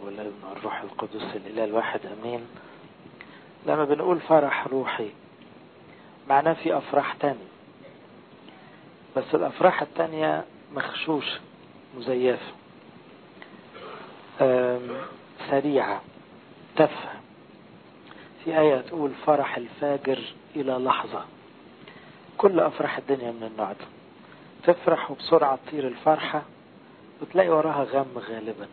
والابن والروح القدس الإله الواحد أمين لما بنقول فرح روحي معناه في أفراح تانية بس الأفراح التانية مخشوشة مزيفة سريعة تافهة في آية تقول فرح الفاجر إلى لحظة كل أفراح الدنيا من النوع ده تفرح وبسرعة تطير الفرحة وتلاقي وراها غم غالبا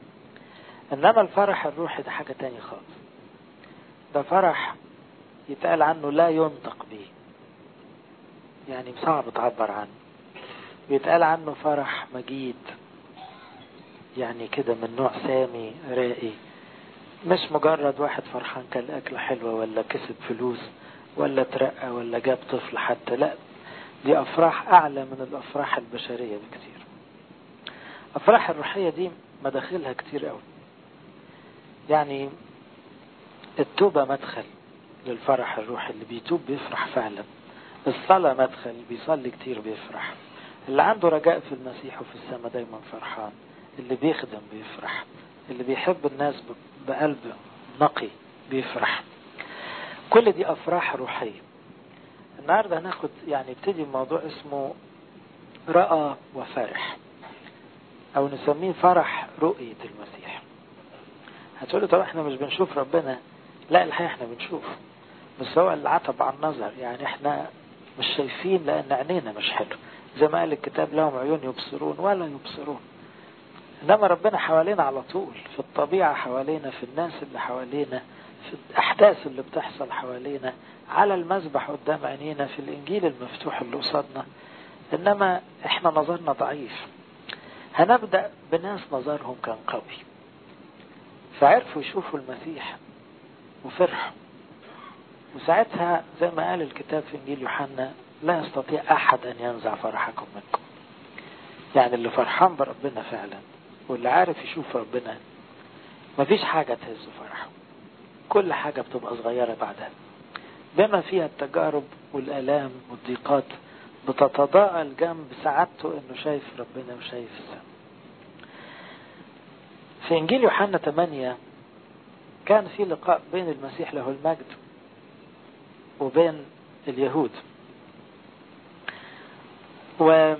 إنما الفرح الروحي ده حاجة تانية خالص ده فرح يتقال عنه لا ينطق به يعني صعب تعبر عنه بيتقال عنه فرح مجيد يعني كده من نوع سامي راقي مش مجرد واحد فرحان كان أكلة حلوة ولا كسب فلوس ولا ترقى ولا جاب طفل حتى لا دي أفراح أعلى من الأفراح البشرية بكتير أفراح الروحية دي مداخلها كتير قوي يعني التوبة مدخل للفرح الروحي اللي بيتوب بيفرح فعلا الصلاة مدخل بيصلي كتير بيفرح اللي عنده رجاء في المسيح وفي السماء دايما فرحان اللي بيخدم بيفرح اللي بيحب الناس بقلب نقي بيفرح كل دي أفراح روحية النهاردة هناخد يعني ابتدي موضوع اسمه رأى وفرح أو نسميه فرح رؤية المسيح هتقولوا طب احنا مش بنشوف ربنا لا الحقيقة احنا بنشوف بس هو اللي عتب عن النظر يعني احنا مش شايفين لأن عينينا مش حلو زي ما قال الكتاب لهم عيون يبصرون ولا يبصرون إنما ربنا حوالينا على طول في الطبيعة حوالينا في الناس اللي حوالينا في الأحداث اللي بتحصل حوالينا على المذبح قدام عينينا في الإنجيل المفتوح اللي قصادنا إنما إحنا نظرنا ضعيف هنبدأ بناس نظرهم كان قوي فعرفوا يشوفوا المسيح وفرحوا وساعتها زي ما قال الكتاب في إنجيل يوحنا لا يستطيع أحد أن ينزع فرحكم منكم يعني اللي فرحان بربنا فعلا واللي عارف يشوف ربنا مفيش حاجة تهز فرحه كل حاجة بتبقى صغيرة بعدها بما فيها التجارب والآلام والضيقات بتتضاءل جنب سعادته انه شايف ربنا وشايف السماء في انجيل يوحنا 8 كان في لقاء بين المسيح له المجد وبين اليهود و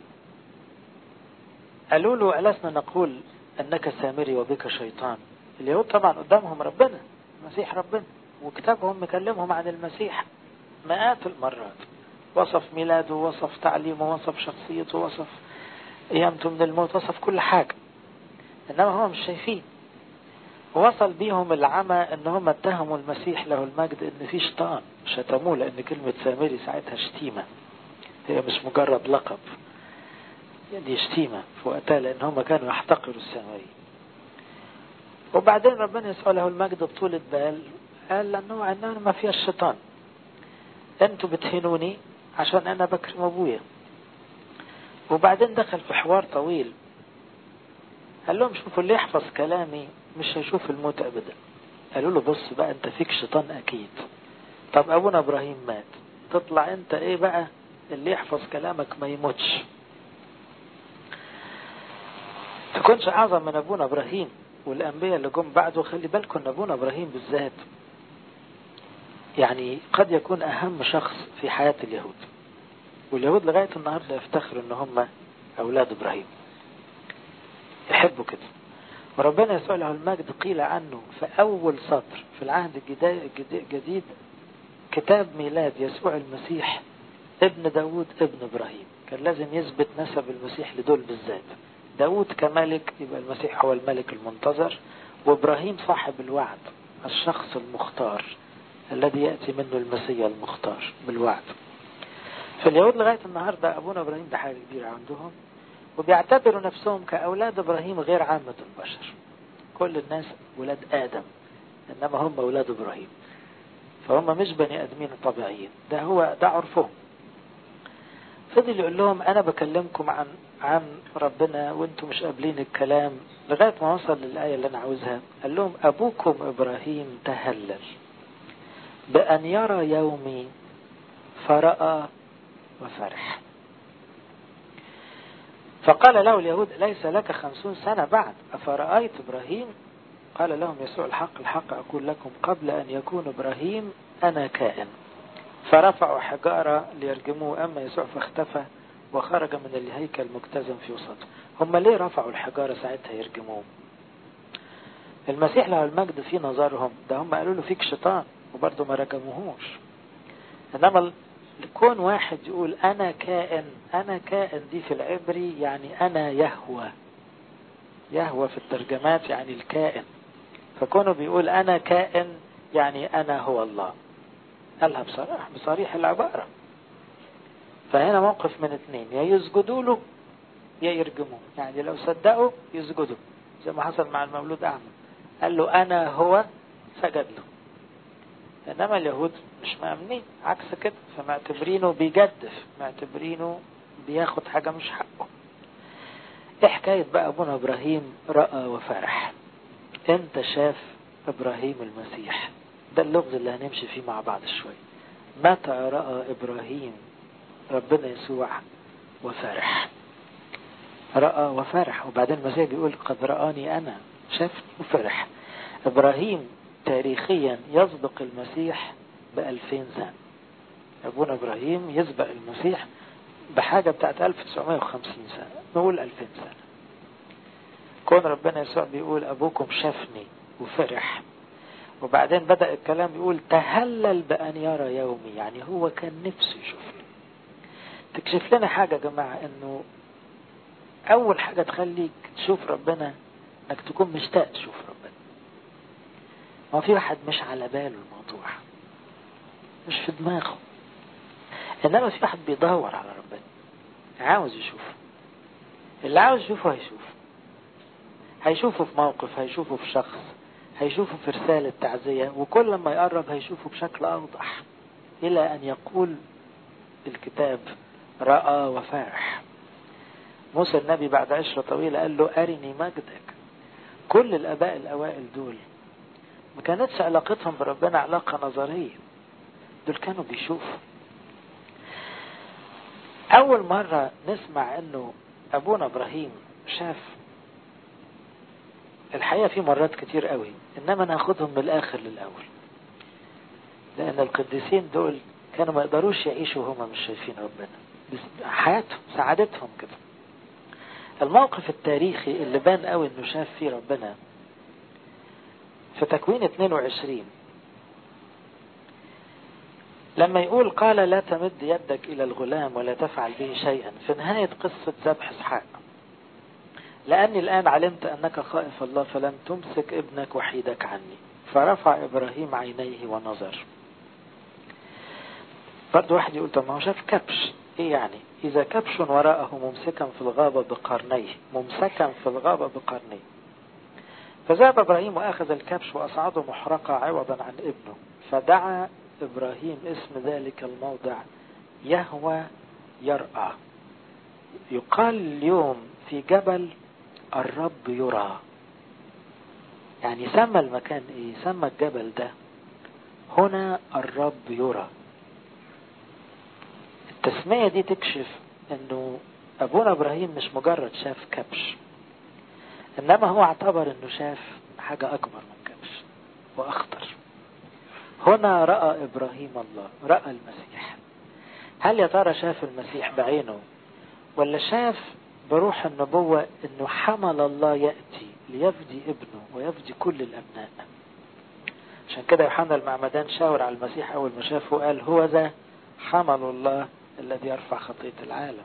قالوا له ألسنا نقول أنك سامري وبك شيطان اليهود طبعا قدامهم ربنا المسيح ربنا وكتابهم مكلمهم عن المسيح مئات المرات وصف ميلاده وصف تعليمه وصف شخصيته وصف قيامته من الموت وصف كل حاجة إنما هم مش شايفين وصل بيهم العمى ان هم اتهموا المسيح له المجد ان في شيطان شتموه لان كلمة سامري ساعتها شتيمة هي مش مجرد لقب دي شتيمة في وقتها لان هم كانوا يحتقروا السامري وبعدين ربنا يسوع له المجد بطولة بال قال لانه عندنا ما فيها الشيطان انتوا بتهنوني عشان انا بكرم ابويا وبعدين دخل في حوار طويل قال لهم شوفوا اللي يحفظ كلامي مش هيشوف الموت ابدا قالوا له بص بقى انت فيك شيطان اكيد طب ابونا ابراهيم مات تطلع انت ايه بقى اللي يحفظ كلامك ما يموتش تكونش اعظم من ابونا ابراهيم والانبياء اللي جم بعده خلي بالكم ان ابونا ابراهيم بالذات يعني قد يكون اهم شخص في حياة اليهود واليهود لغاية النهاردة يفتخروا ان هم اولاد ابراهيم يحبوا كده وربنا يسوع له المجد قيل عنه في أول سطر في العهد الجديد كتاب ميلاد يسوع المسيح ابن داود ابن إبراهيم كان لازم يثبت نسب المسيح لدول بالذات داود كملك يبقى المسيح هو الملك المنتظر وإبراهيم صاحب الوعد الشخص المختار الذي يأتي منه المسيح المختار بالوعد فاليهود لغاية النهاردة أبونا إبراهيم ده حاجة كبيرة عندهم وبيعتبروا نفسهم كأولاد إبراهيم غير عامة البشر كل الناس ولاد آدم إنما هم أولاد إبراهيم فهم مش بني آدمين طبيعيين ده هو ده عرفهم فضل يقول لهم أنا بكلمكم عن عن ربنا وانتم مش قابلين الكلام لغاية ما وصل للآية اللي أنا عاوزها قال لهم أبوكم إبراهيم تهلل بأن يرى يومي فرأى وفرح فقال له اليهود ليس لك خمسون سنة بعد أفرأيت إبراهيم قال لهم يسوع الحق الحق أقول لكم قبل أن يكون إبراهيم أنا كائن فرفعوا حجارة ليرجموه أما يسوع فاختفى وخرج من الهيكل مكتزم في وسطه هم ليه رفعوا الحجارة ساعتها يرجموه المسيح له المجد في نظرهم ده هم قالوا له فيك شيطان وبرضه ما رجموهوش انما كون واحد يقول انا كائن انا كائن دي في العبري يعني انا يهوى يهوى في الترجمات يعني الكائن فكونه بيقول انا كائن يعني انا هو الله قالها بصراحة بصريح العبارة فهنا موقف من اثنين يا يسجدوا له يا يرجموه يعني لو صدقوا يسجدوا زي ما حصل مع المولود أعمى قال له أنا هو سجد له إنما اليهود مش مأمنين عكس كده فمعتبرينه بيجدف معتبرينه بياخد حاجة مش حقه ايه حكاية بقى أبونا إبراهيم رأى وفرح انت شاف إبراهيم المسيح ده اللغز اللي هنمشي فيه مع بعض شوي متى رأى إبراهيم ربنا يسوع وفرح رأى وفرح وبعدين المسيح بيقول قد رآني أنا شافني وفرح إبراهيم تاريخيا يسبق المسيح بألفين سنة أبونا إبراهيم يسبق المسيح بحاجة بتاعت 1950 سنة نقول 2000 سنة كون ربنا يسوع بيقول أبوكم شافني وفرح وبعدين بدأ الكلام يقول تهلل بأن يرى يومي يعني هو كان نفسه يشوفني تكشف لنا حاجة يا جماعة انه اول حاجة تخليك تشوف ربنا انك تكون مشتاق تشوف ربنا ما في واحد مش على باله الموضوع مش في دماغه انما في واحد بيدور على ربنا عاوز يشوفه اللي عاوز يشوفه هيشوفه هيشوفه في موقف هيشوفه في شخص هيشوفه في رسالة تعزية وكل ما يقرب هيشوفه بشكل أوضح إلى أن يقول الكتاب رأى وفرح موسى النبي بعد عشرة طويلة قال له أرني مجدك كل الآباء الأوائل دول ما كانتش علاقتهم بربنا علاقة نظرية دول كانوا بيشوفوا أول مرة نسمع أنه أبونا إبراهيم شاف الحقيقة في مرات كتير قوي إنما ناخدهم من الآخر للأول لأن القديسين دول كانوا ما يقدروش يعيشوا وهم مش شايفين ربنا بس حياتهم سعادتهم كده الموقف التاريخي اللي بان قوي انه شاف فيه ربنا في تكوين 22 لما يقول قال لا تمد يدك إلى الغلام ولا تفعل به شيئا في نهاية قصة ذبح إسحاق لأني الآن علمت أنك خائف الله فلم تمسك ابنك وحيدك عني فرفع إبراهيم عينيه ونظر برضه واحد يقول طب ما هو شاف كبش ايه يعني اذا كبش وراءه ممسكا في الغابة بقرنيه ممسكا في الغابة بقرنيه فذهب ابراهيم واخذ الكبش واصعده محرقة عوضا عن ابنه فدعا ابراهيم اسم ذلك الموضع يهوى يرأى يقال اليوم في جبل الرب يرى يعني سمى المكان ايه سمى الجبل ده هنا الرب يرى التسمية دي تكشف انه ابونا ابراهيم مش مجرد شاف كبش انما هو اعتبر انه شاف حاجة اكبر من كبش واخطر هنا رأى ابراهيم الله رأى المسيح هل يا ترى شاف المسيح بعينه ولا شاف بروح النبوة انه حمل الله يأتي ليفدي ابنه ويفدي كل الابناء عشان كده يوحنا المعمدان شاور على المسيح اول ما شافه قال هو ذا حمل الله الذي يرفع خطية العالم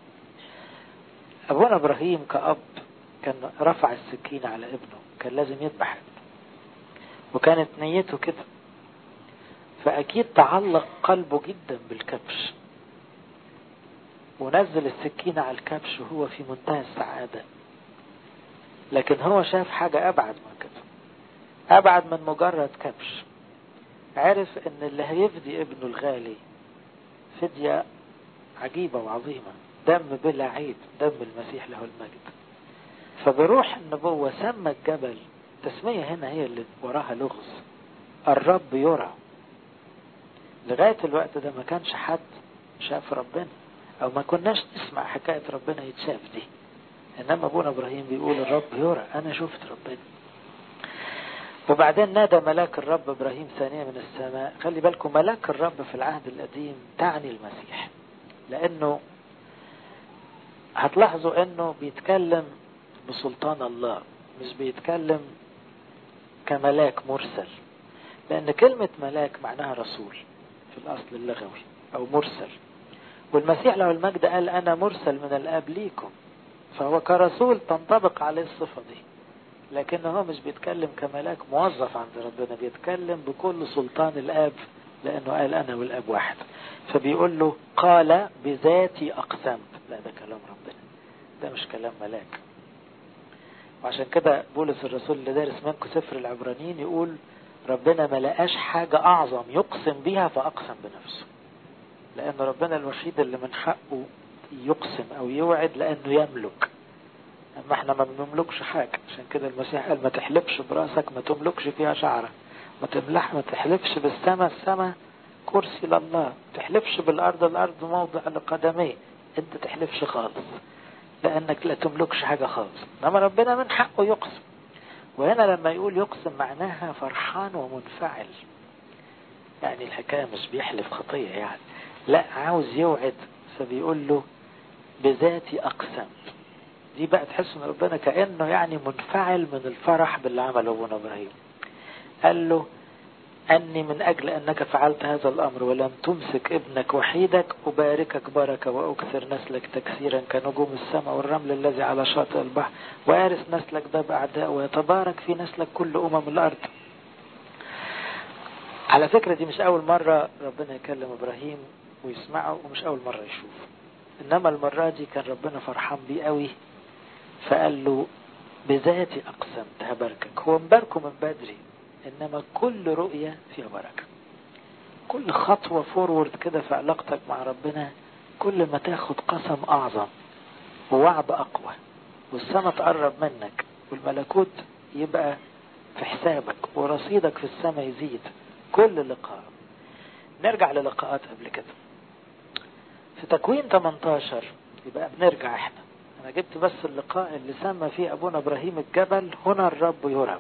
أبونا إبراهيم كأب كان رفع السكين على ابنه كان لازم يذبح ابنه وكانت نيته كده فأكيد تعلق قلبه جدا بالكبش ونزل السكين على الكبش وهو في منتهى السعادة لكن هو شاف حاجة أبعد من كده أبعد من مجرد كبش عرف ان اللي هيفدي ابنه الغالي فدية عجيبة وعظيمة دم بلا عيب دم المسيح له المجد فبروح النبوة سمى الجبل تسمية هنا هي اللي وراها لغز الرب يرى لغاية الوقت ده ما كانش حد شاف ربنا او ما كناش نسمع حكاية ربنا يتشاف دي انما ابونا ابراهيم بيقول الرب يرى انا شفت ربنا وبعدين نادى ملاك الرب ابراهيم ثانية من السماء خلي بالكم ملاك الرب في العهد القديم تعني المسيح لانه هتلاحظوا انه بيتكلم بسلطان الله مش بيتكلم كملاك مرسل لان كلمة ملاك معناها رسول في الاصل اللغوي او مرسل والمسيح له المجد قال انا مرسل من الاب ليكم فهو كرسول تنطبق عليه الصفة دي لكن هو مش بيتكلم كملاك موظف عند ربنا بيتكلم بكل سلطان الاب لانه قال انا والاب واحد فبيقول له قال بذاتي اقسمت لا ده كلام ربنا ده مش كلام ملاك وعشان كده بولس الرسول اللي دارس منكم سفر العبرانيين يقول ربنا ما لقاش حاجة أعظم يقسم بيها فأقسم بنفسه لأن ربنا الوحيد اللي من حقه يقسم أو يوعد لأنه يملك أما احنا ما بنملكش حاجة عشان كده المسيح قال ما تحلفش براسك ما تملكش فيها شعرة ما تملح ما تحلفش بالسماء السماء كرسي لله ما تحلفش بالأرض الأرض موضع لقدميه انت تحلفش خالص لأنك لا تملكش حاجة خالص إنما ربنا من حقه يقسم وهنا لما يقول يقسم معناها فرحان ومنفعل يعني الحكاية مش بيحلف خطية يعني لا عاوز يوعد فبيقول له بذاتي أقسم دي بقى تحس ان ربنا كأنه يعني منفعل من الفرح باللي عمله ابونا ابراهيم قال له أني من أجل أنك فعلت هذا الأمر ولم تمسك ابنك وحيدك أباركك بركة وأكثر نسلك تكسيرا كنجوم السماء والرمل الذي على شاطئ البحر وأرث نسلك باب أعداء ويتبارك في نسلك كل أمم الأرض على فكرة دي مش أول مرة ربنا يكلم إبراهيم ويسمعه ومش أول مرة يشوفه إنما المرة دي كان ربنا فرحان بيه قوي فقال له بذاتي أقسمت هباركك هو مباركه من بدري إنما كل رؤية فيها بركة كل خطوة فورورد كده في علاقتك مع ربنا كل ما تاخد قسم أعظم ووعد أقوى والسنة تقرب منك والملكوت يبقى في حسابك ورصيدك في السماء يزيد كل لقاء نرجع للقاءات قبل كده في تكوين 18 يبقى بنرجع احنا انا جبت بس اللقاء اللي سمى فيه ابونا ابراهيم الجبل هنا الرب يرى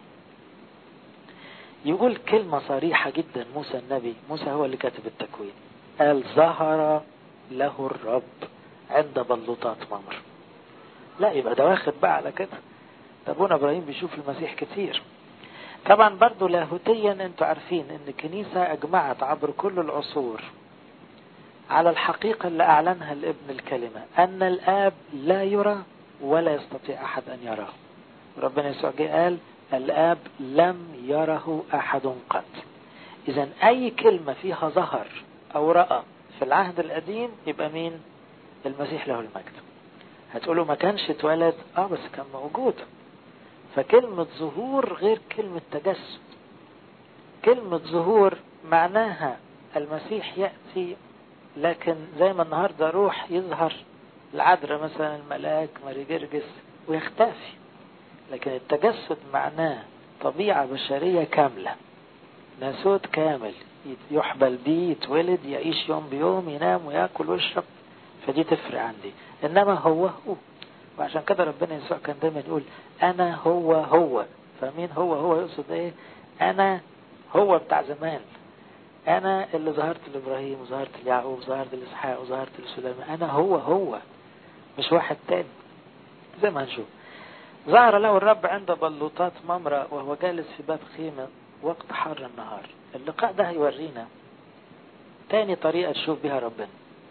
يقول كلمة صريحة جدا موسى النبي موسى هو اللي كاتب التكوين قال ظهر له الرب عند بلوطات ممر لا يبقى ده واخد بقى على كده ده ابونا ابراهيم بيشوف المسيح كتير طبعا برضو لاهوتيا انتوا عارفين ان الكنيسة اجمعت عبر كل العصور على الحقيقة اللي اعلنها الابن الكلمة ان الاب لا يرى ولا يستطيع احد ان يراه ربنا يسوع جه قال الاب لم يره احد قط اذا اي كلمة فيها ظهر او رأى في العهد القديم يبقى مين المسيح له المجد هتقولوا ما كانش اتولد اه بس كان موجود فكلمة ظهور غير كلمة تجسد كلمة ظهور معناها المسيح يأتي لكن زي ما النهاردة روح يظهر العذراء مثلا الملاك ماري جرجس ويختفي لكن التجسد معناه طبيعة بشرية كاملة ناسوت كامل يحبل بيه يتولد يعيش يوم بيوم ينام وياكل ويشرب فدي تفرق عندي انما هو هو وعشان كده ربنا يسوع كان دايما يقول انا هو هو فمين هو هو يقصد ايه انا هو بتاع زمان انا اللي ظهرت لابراهيم وظهرت ليعقوب وظهرت لاسحاق وظهرت لسليمان انا هو هو مش واحد تاني زي ما هنشوف ظهر له الرب عند بلوطات ممرة وهو جالس في باب خيمة وقت حر النهار اللقاء ده هيورينا تاني طريقة تشوف بها ربنا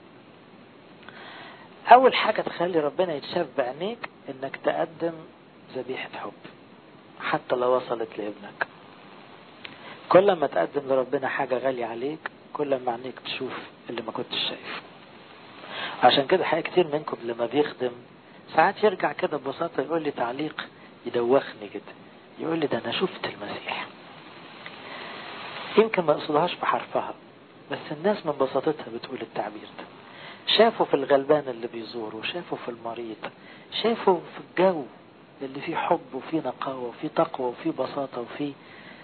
أول حاجة تخلي ربنا يتشاف بعينيك إنك تقدم ذبيحة حب حتى لو وصلت لابنك كل ما تقدم لربنا حاجة غالية عليك كل ما عينيك تشوف اللي ما كنتش شايفه عشان كده حقيقة كتير منكم لما بيخدم ساعات يرجع كده ببساطة يقول لي تعليق يدوخني كده يقول لي ده أنا شفت المسيح يمكن ما أقصدهاش بحرفها بس الناس من بساطتها بتقول التعبير ده شافوا في الغلبان اللي بيزور وشافوا في المريض شافوا في الجو اللي فيه حب وفيه نقاوة وفيه تقوى وفيه بساطة وفيه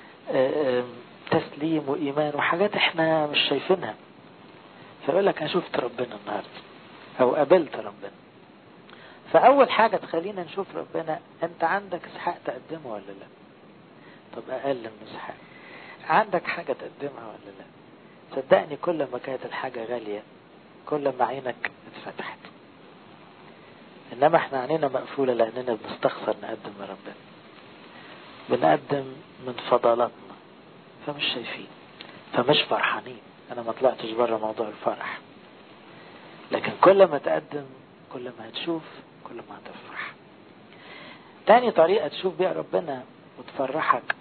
تسليم وإيمان وحاجات احنا مش شايفينها فيقول لك أنا شفت ربنا النهاردة أو قابلت ربنا فأول حاجة تخلينا نشوف ربنا أنت عندك إسحاق تقدمه ولا لا طب اقل من اسحاق عندك حاجة تقدمها ولا لا صدقني كل ما كانت الحاجة غالية كل ما عينك اتفتحت انما احنا عينينا مقفولة لاننا بنستخسر نقدم لربنا بنقدم من فضلاتنا فمش شايفين فمش فرحانين انا ما طلعتش بره موضوع الفرح لكن كل ما تقدم كل ما هتشوف كل ما هتفرح تاني طريقة تشوف بيها ربنا وتفرحك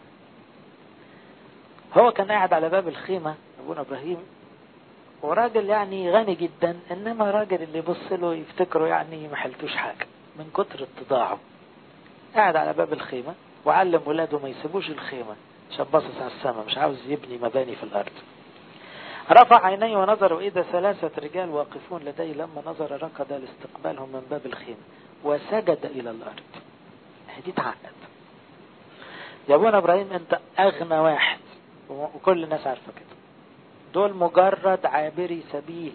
هو كان قاعد على باب الخيمة ابونا ابراهيم وراجل يعني غني جدا انما راجل اللي يبص له يفتكره يعني ما حلتوش حاجة من كتر اتضاعه قاعد على باب الخيمة وعلم ولاده ما يسيبوش الخيمة عشان باصص على السماء مش عاوز يبني مباني في الارض رفع عينيه ونظر وإذا ثلاثة رجال واقفون لديه لما نظر ركض لاستقبالهم من باب الخيمة وسجد إلى الأرض دي تعقد يا ابونا إبراهيم أنت أغنى واحد وكل الناس عارفة كده دول مجرد عابري سبيل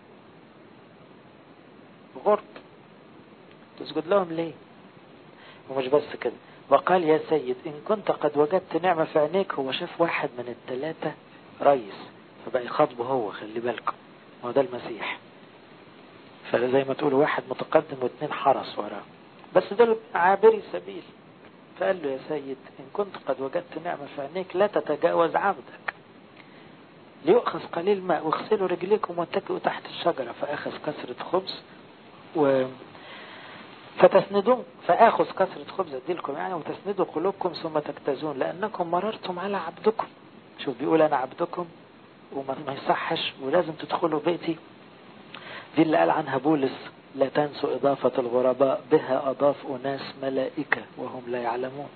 غرب تسجد لهم ليه ومش بس كده وقال يا سيد إن كنت قد وجدت نعمة في عينيك هو شاف واحد من الثلاثة ريس فبقى يخاطبه هو خلي بالكم هو ده المسيح فزي ما تقولوا واحد متقدم واثنين حرس وراه بس دول عابري سبيل فقال له يا سيد إن كنت قد وجدت نعمة في عينيك لا تتجاوز عبدك ليؤخذ قليل ماء واغسلوا رجليكم واتكئوا تحت الشجرة فأخذ كسرة خبز و فتسندون فآخذ كسرة خبز أديلكم يعني وتسندوا قلوبكم ثم تجتازون لأنكم مررتم على عبدكم شوف بيقول أنا عبدكم وما يصحش ولازم تدخلوا بيتي دي اللي قال عنها بولس لا تنسوا إضافة الغرباء بها أضاف أناس ملائكة وهم لا يعلمون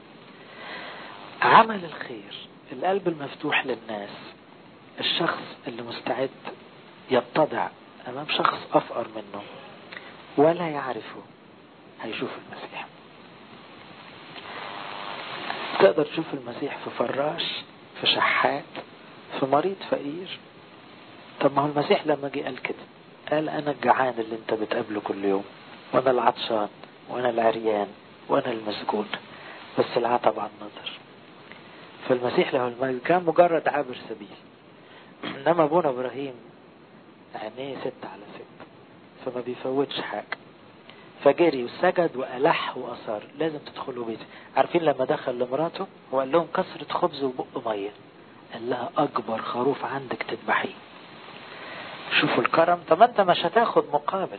عمل الخير القلب المفتوح للناس الشخص اللي مستعد يتضع أمام شخص أفقر منه ولا يعرفه هيشوف المسيح تقدر تشوف المسيح في فراش في شحات في مريض فقير طب ما هو المسيح لما جه قال كده قال انا الجعان اللي انت بتقابله كل يوم وانا العطشان وانا العريان وانا المسجون بس العتب عن النظر فالمسيح له المجد كان مجرد عابر سبيل انما ابونا ابراهيم عينيه ست على ست فما بيفوتش حاجه فجري وسجد وألح وأصر لازم تدخلوا بيتي عارفين لما دخل لمراته وقال لهم كسرة خبز وبق مية قال لها أكبر خروف عندك تذبحيه شوفوا الكرم طب أنت مش هتاخد مقابل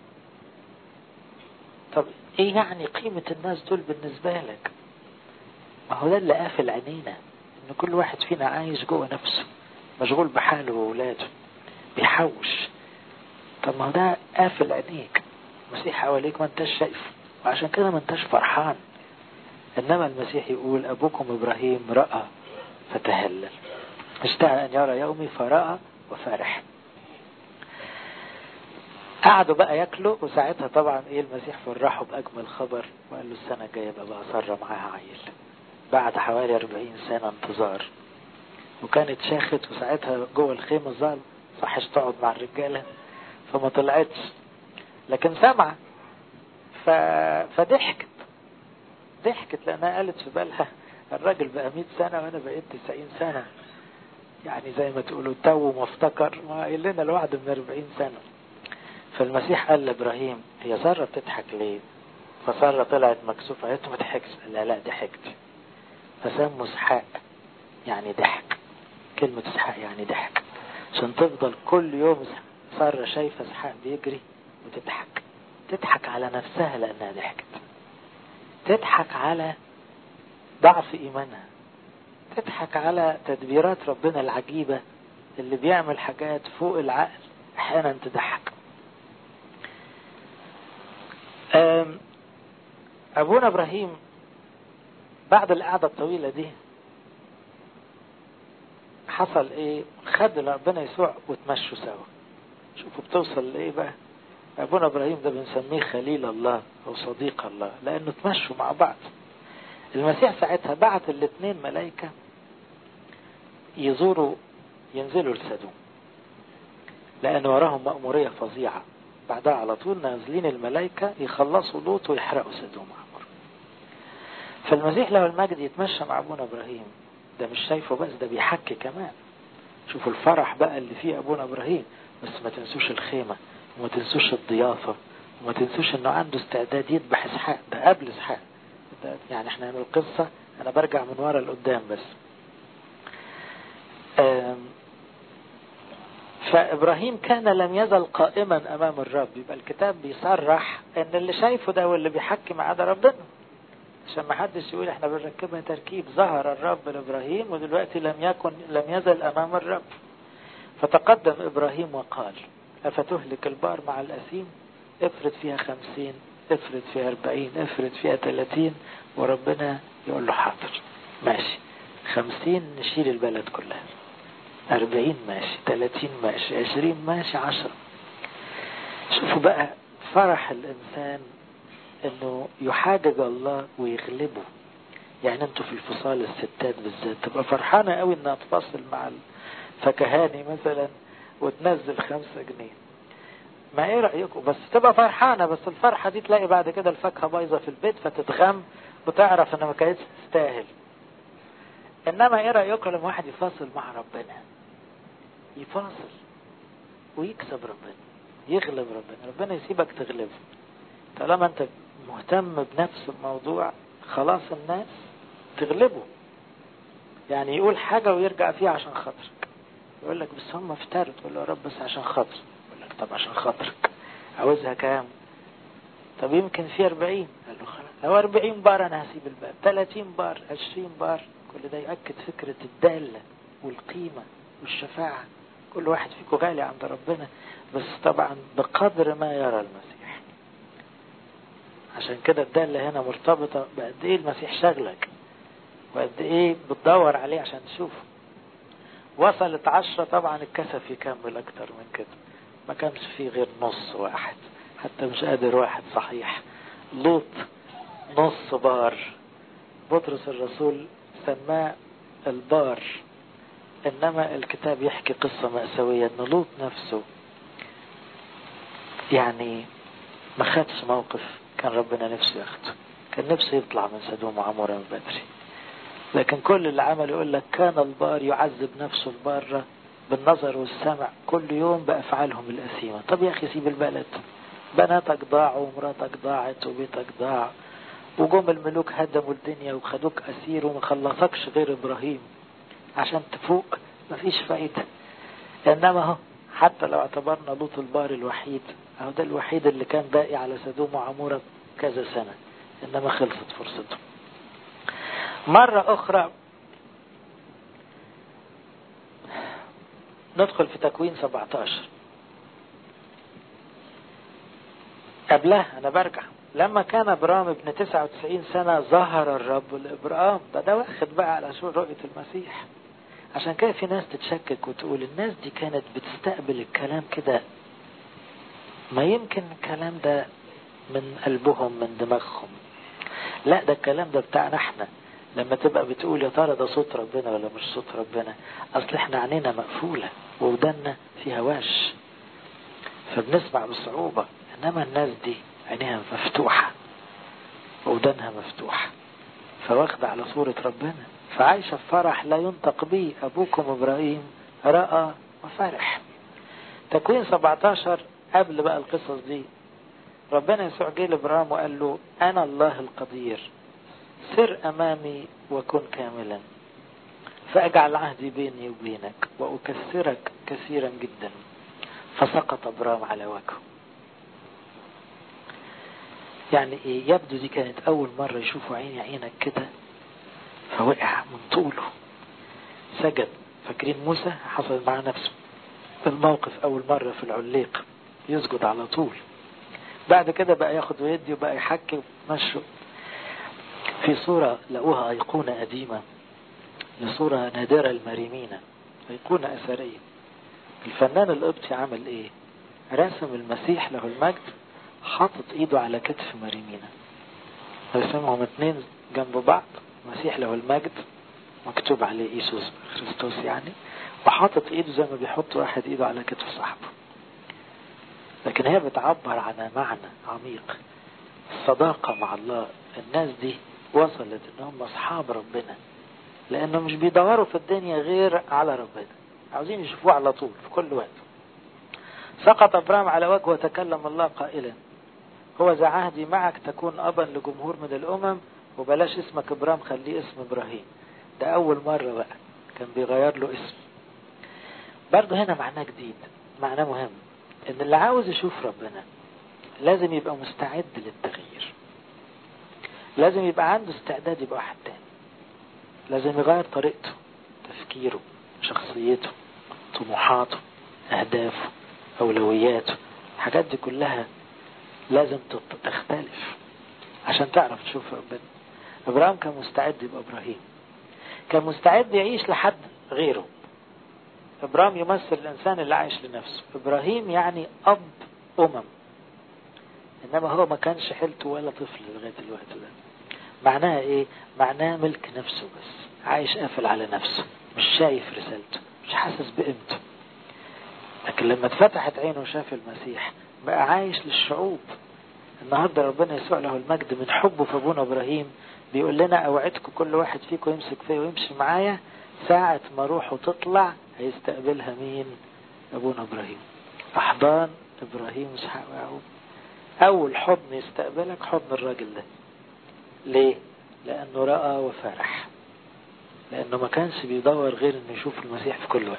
طب إيه يعني قيمة الناس دول بالنسبة لك ما هو ده اللي قافل عينينا إن كل واحد فينا عايش جوه نفسه مشغول بحاله وولاده بيحوش طب ما هو ده قافل عينيك المسيح حواليك ما انتش شايفه وعشان كده ما انتش فرحان انما المسيح يقول ابوكم ابراهيم راى فتهلل اشتهى ان يرى يومي فراى وفرح قعدوا بقى ياكلوا وساعتها طبعا ايه المسيح فرحوا باجمل خبر وقال له السنه الجايه بقى بقى سره معاها عيل بعد حوالي 40 سنه انتظار وكانت شاخت وساعتها جوه الخيمه الظهر صحش تقعد مع الرجاله فما طلعتش لكن سمع ف... فضحكت ضحكت لانها قالت في بالها الراجل بقى 100 سنه وانا بقيت 90 سنه يعني زي ما تقولوا تو ما افتكر ما قال لنا الوعد من 40 سنه فالمسيح قال لابراهيم هي ساره بتضحك ليه؟ فساره طلعت مكسوفه قالت ما تضحكش لا لا ضحكت فسموا اسحاق يعني ضحك كلمة اسحاق يعني ضحك عشان تفضل كل يوم ساره شايفه اسحاق بيجري وتضحك تضحك على نفسها لأنها ضحكت تضحك على ضعف إيمانها تضحك على تدبيرات ربنا العجيبة اللي بيعمل حاجات فوق العقل أحيانا تضحك أبونا إبراهيم بعد القعدة الطويلة دي حصل إيه خد ربنا يسوع وتمشوا سوا شوفوا بتوصل لإيه بقى أبونا إبراهيم ده بنسميه خليل الله أو صديق الله لأنه تمشوا مع بعض المسيح ساعتها بعت الاثنين ملائكة يزوروا ينزلوا لسدوم لأن وراهم مأمورية فظيعة بعدها على طول نازلين الملائكة يخلصوا لوط ويحرقوا سدوم عمر فالمسيح له المجد يتمشى مع ابونا ابراهيم ده مش شايفه بس ده بيحكي كمان شوفوا الفرح بقى اللي فيه ابونا ابراهيم بس ما تنسوش الخيمة وما تنسوش الضيافة وما تنسوش انه عنده استعداد يذبح اسحاق ده قبل اسحاق يعني احنا من القصة انا برجع من ورا لقدام بس فابراهيم كان لم يزل قائما امام الرب يبقى الكتاب بيصرح ان اللي شايفه ده واللي بيحكي معاه ده ربنا عشان ما حدش يقول احنا بنركبها تركيب ظهر الرب لابراهيم ودلوقتي لم يكن لم يزل امام الرب فتقدم ابراهيم وقال افتهلك البار مع الاسيم افرد فيها خمسين افرد فيها اربعين افرد فيها تلاتين وربنا يقول له حاضر ماشي خمسين نشيل البلد كلها أربعين ماشي تلاتين ماشي عشرين ماشي عشرة شوفوا بقى فرح الإنسان إنه يحاجج الله ويغلبه يعني انتوا في الفصال الستات بالذات تبقى فرحانة قوي انها تفصل مع الفكهاني مثلا وتنزل خمسة جنيه ما ايه رأيكم بس تبقى فرحانة بس الفرحة دي تلاقي بعد كده الفاكهة بايظة في البيت فتتغم وتعرف انها ما كانتش تستاهل انما ايه رأيكم لما واحد يفاصل مع ربنا يفاصل ويكسب ربنا يغلب ربنا ربنا يسيبك تغلبه طالما انت مهتم بنفس الموضوع خلاص الناس تغلبه يعني يقول حاجة ويرجع فيها عشان خاطرك يقول لك بس هم افتروا تقول له يا رب بس عشان خاطر يقول لك طب عشان خاطرك عاوزها كام طب يمكن في 40 قال له خلاص لو 40 بار انا هسيب الباب 30 بار 20 بار كل ده يأكد فكرة الدالة والقيمة والشفاعة كل واحد فيكم غالي عند ربنا بس طبعا بقدر ما يرى المسيح عشان كده الدالة هنا مرتبطة بقد ايه المسيح شغلك وقد ايه بتدور عليه عشان تشوفه وصلت عشرة طبعا الكسف يكمل اكتر من كده ما كانش فيه غير نص واحد حتى مش قادر واحد صحيح لوط نص بار بطرس الرسول سماه البار انما الكتاب يحكي قصة مأساوية ان لوط نفسه يعني ما خدش موقف كان ربنا نفسه ياخده كان نفسه يطلع من سدوم وعمورة من بدري لكن كل اللي عمل يقول لك كان البار يعذب نفسه البارة بالنظر والسمع كل يوم بأفعالهم الأثيمة طب يا أخي سيب البلد بناتك ضاعوا ومراتك ضاعت وبيتك ضاع وجم الملوك هدموا الدنيا وخدوك أسير وما خلصكش غير إبراهيم عشان تفوق مفيش فايدة إنما هو حتى لو اعتبرنا لوط البار الوحيد أهو ده الوحيد اللي كان باقي على سدوم وعمورة كذا سنة إنما خلصت فرصته مرة أخرى ندخل في تكوين 17 قبلها أنا برجع لما كان ابرام ابن 99 سنة ظهر الرب لابرام ده ده واخد بقى على شو رؤية المسيح عشان كده في ناس تتشكك وتقول الناس دي كانت بتستقبل الكلام كده ما يمكن الكلام ده من قلبهم من دماغهم لا ده الكلام ده بتاعنا احنا لما تبقى بتقول يا ترى ده صوت ربنا ولا مش صوت ربنا اصل احنا عينينا مقفولة وودنا فيها واش فبنسمع بصعوبة انما الناس دي عينيها مفتوحة ودانها مفتوحة فواخدة على صورة ربنا فعايشة في فرح لا ينطق به أبوكم إبراهيم رأى وفرح تكوين 17 قبل بقى القصص دي ربنا يسوع جه لابراهيم وقال له أنا الله القدير سر أمامي وكن كاملا فأجعل عهدي بيني وبينك وأكثرك كثيرا جدا فسقط ابرام على وجهه يعني ايه يبدو دي كانت اول مرة يشوفوا عيني عينك كده فوقع من طوله سجد فاكرين موسى حصل مع نفسه الموقف اول مرة في العليق يسجد على طول بعد كده بقى ياخد ويدي وبقى يحكي ومشوا في صورة لقوها أيقونة قديمة لصورة نادرة المريمينة أيقونة أثرية الفنان القبطي عمل ايه رسم المسيح له المجد حاطط ايده على كتف مريمينا رسمهم اتنين جنب بعض مسيح له المجد مكتوب عليه ايسوس خريستوس يعني وحاطط ايده زي ما بيحط واحد ايده على كتف صاحبه لكن هي بتعبر عن معنى عميق الصداقة مع الله الناس دي وصلت ان هم اصحاب ربنا لانه مش بيدوروا في الدنيا غير على ربنا عاوزين يشوفوه على طول في كل وقت سقط ابرام على وجهه وتكلم الله قائلا هو ذا عهدي معك تكون ابا لجمهور من الامم وبلاش اسمك ابرام خليه اسم ابراهيم ده اول مرة بقى كان بيغير له اسم برضه هنا معناه جديد معناه مهم ان اللي عاوز يشوف ربنا لازم يبقى مستعد للتغيير لازم يبقى عنده استعداد يبقى واحد تاني لازم يغير طريقته تفكيره شخصيته طموحاته اهدافه اولوياته الحاجات دي كلها لازم تختلف عشان تعرف تشوف ربنا ابراهيم كان مستعد يبقى ابراهيم كان مستعد يعيش لحد غيره ابراهيم يمثل الانسان اللي عايش لنفسه ابراهيم يعني اب امم انما هو ما كانش حيلته ولا طفل لغايه الوقت ده معناها ايه معناها ملك نفسه بس عايش قافل على نفسه مش شايف رسالته مش حاسس بقيمته لكن لما اتفتحت عينه وشاف المسيح بقى عايش للشعوب النهارده ربنا يسوع له المجد من حبه في ابونا ابراهيم بيقول لنا اوعدكم كل واحد فيكم يمسك فيا ويمشي معايا ساعة ما روحه تطلع هيستقبلها مين ابونا ابراهيم احضان ابراهيم واسحاق ويعقوب اول حضن يستقبلك حضن الراجل ده ليه لانه راى وفرح لانه ما كانش بيدور غير انه يشوف المسيح في كل وقت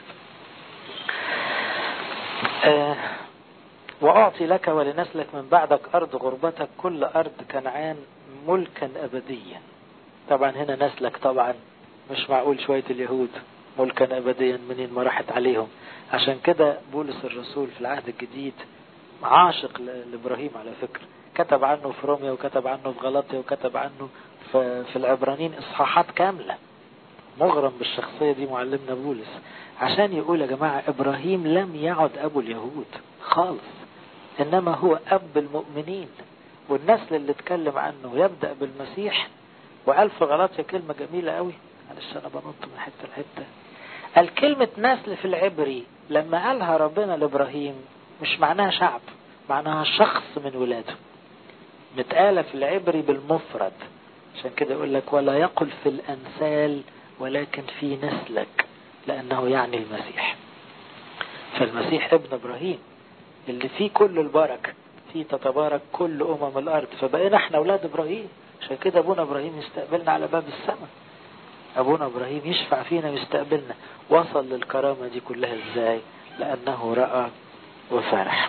آه وأعطي لك ولنسلك من بعدك أرض غربتك كل أرض كنعان ملكا أبديا طبعا هنا نسلك طبعا مش معقول شوية اليهود ملكا أبديا منين ما راحت عليهم عشان كده بولس الرسول في العهد الجديد عاشق لإبراهيم على فكرة كتب عنه في روميا وكتب عنه في غلطيا وكتب عنه في, في العبرانيين إصحاحات كاملة مغرم بالشخصية دي معلمنا بولس عشان يقول يا جماعة إبراهيم لم يعد أبو اليهود خالص إنما هو أب المؤمنين والنسل اللي اتكلم عنه يبدأ بالمسيح وقال في غلطية كلمة جميلة قوي معلش أنا بنط من حتة لحتة الكلمة نسل في العبري لما قالها ربنا لإبراهيم مش معناها شعب معناها شخص من ولاده متقالة في العبري بالمفرد عشان كده يقول لك ولا يقل في الأنسال ولكن في نسلك لأنه يعني المسيح فالمسيح ابن إبراهيم اللي فيه كل البركة فيه تتبارك كل أمم الأرض فبقينا احنا أولاد إبراهيم عشان كده أبونا إبراهيم يستقبلنا على باب السماء أبونا إبراهيم يشفع فينا ويستقبلنا وصل للكرامة دي كلها إزاي لأنه رأى وفرح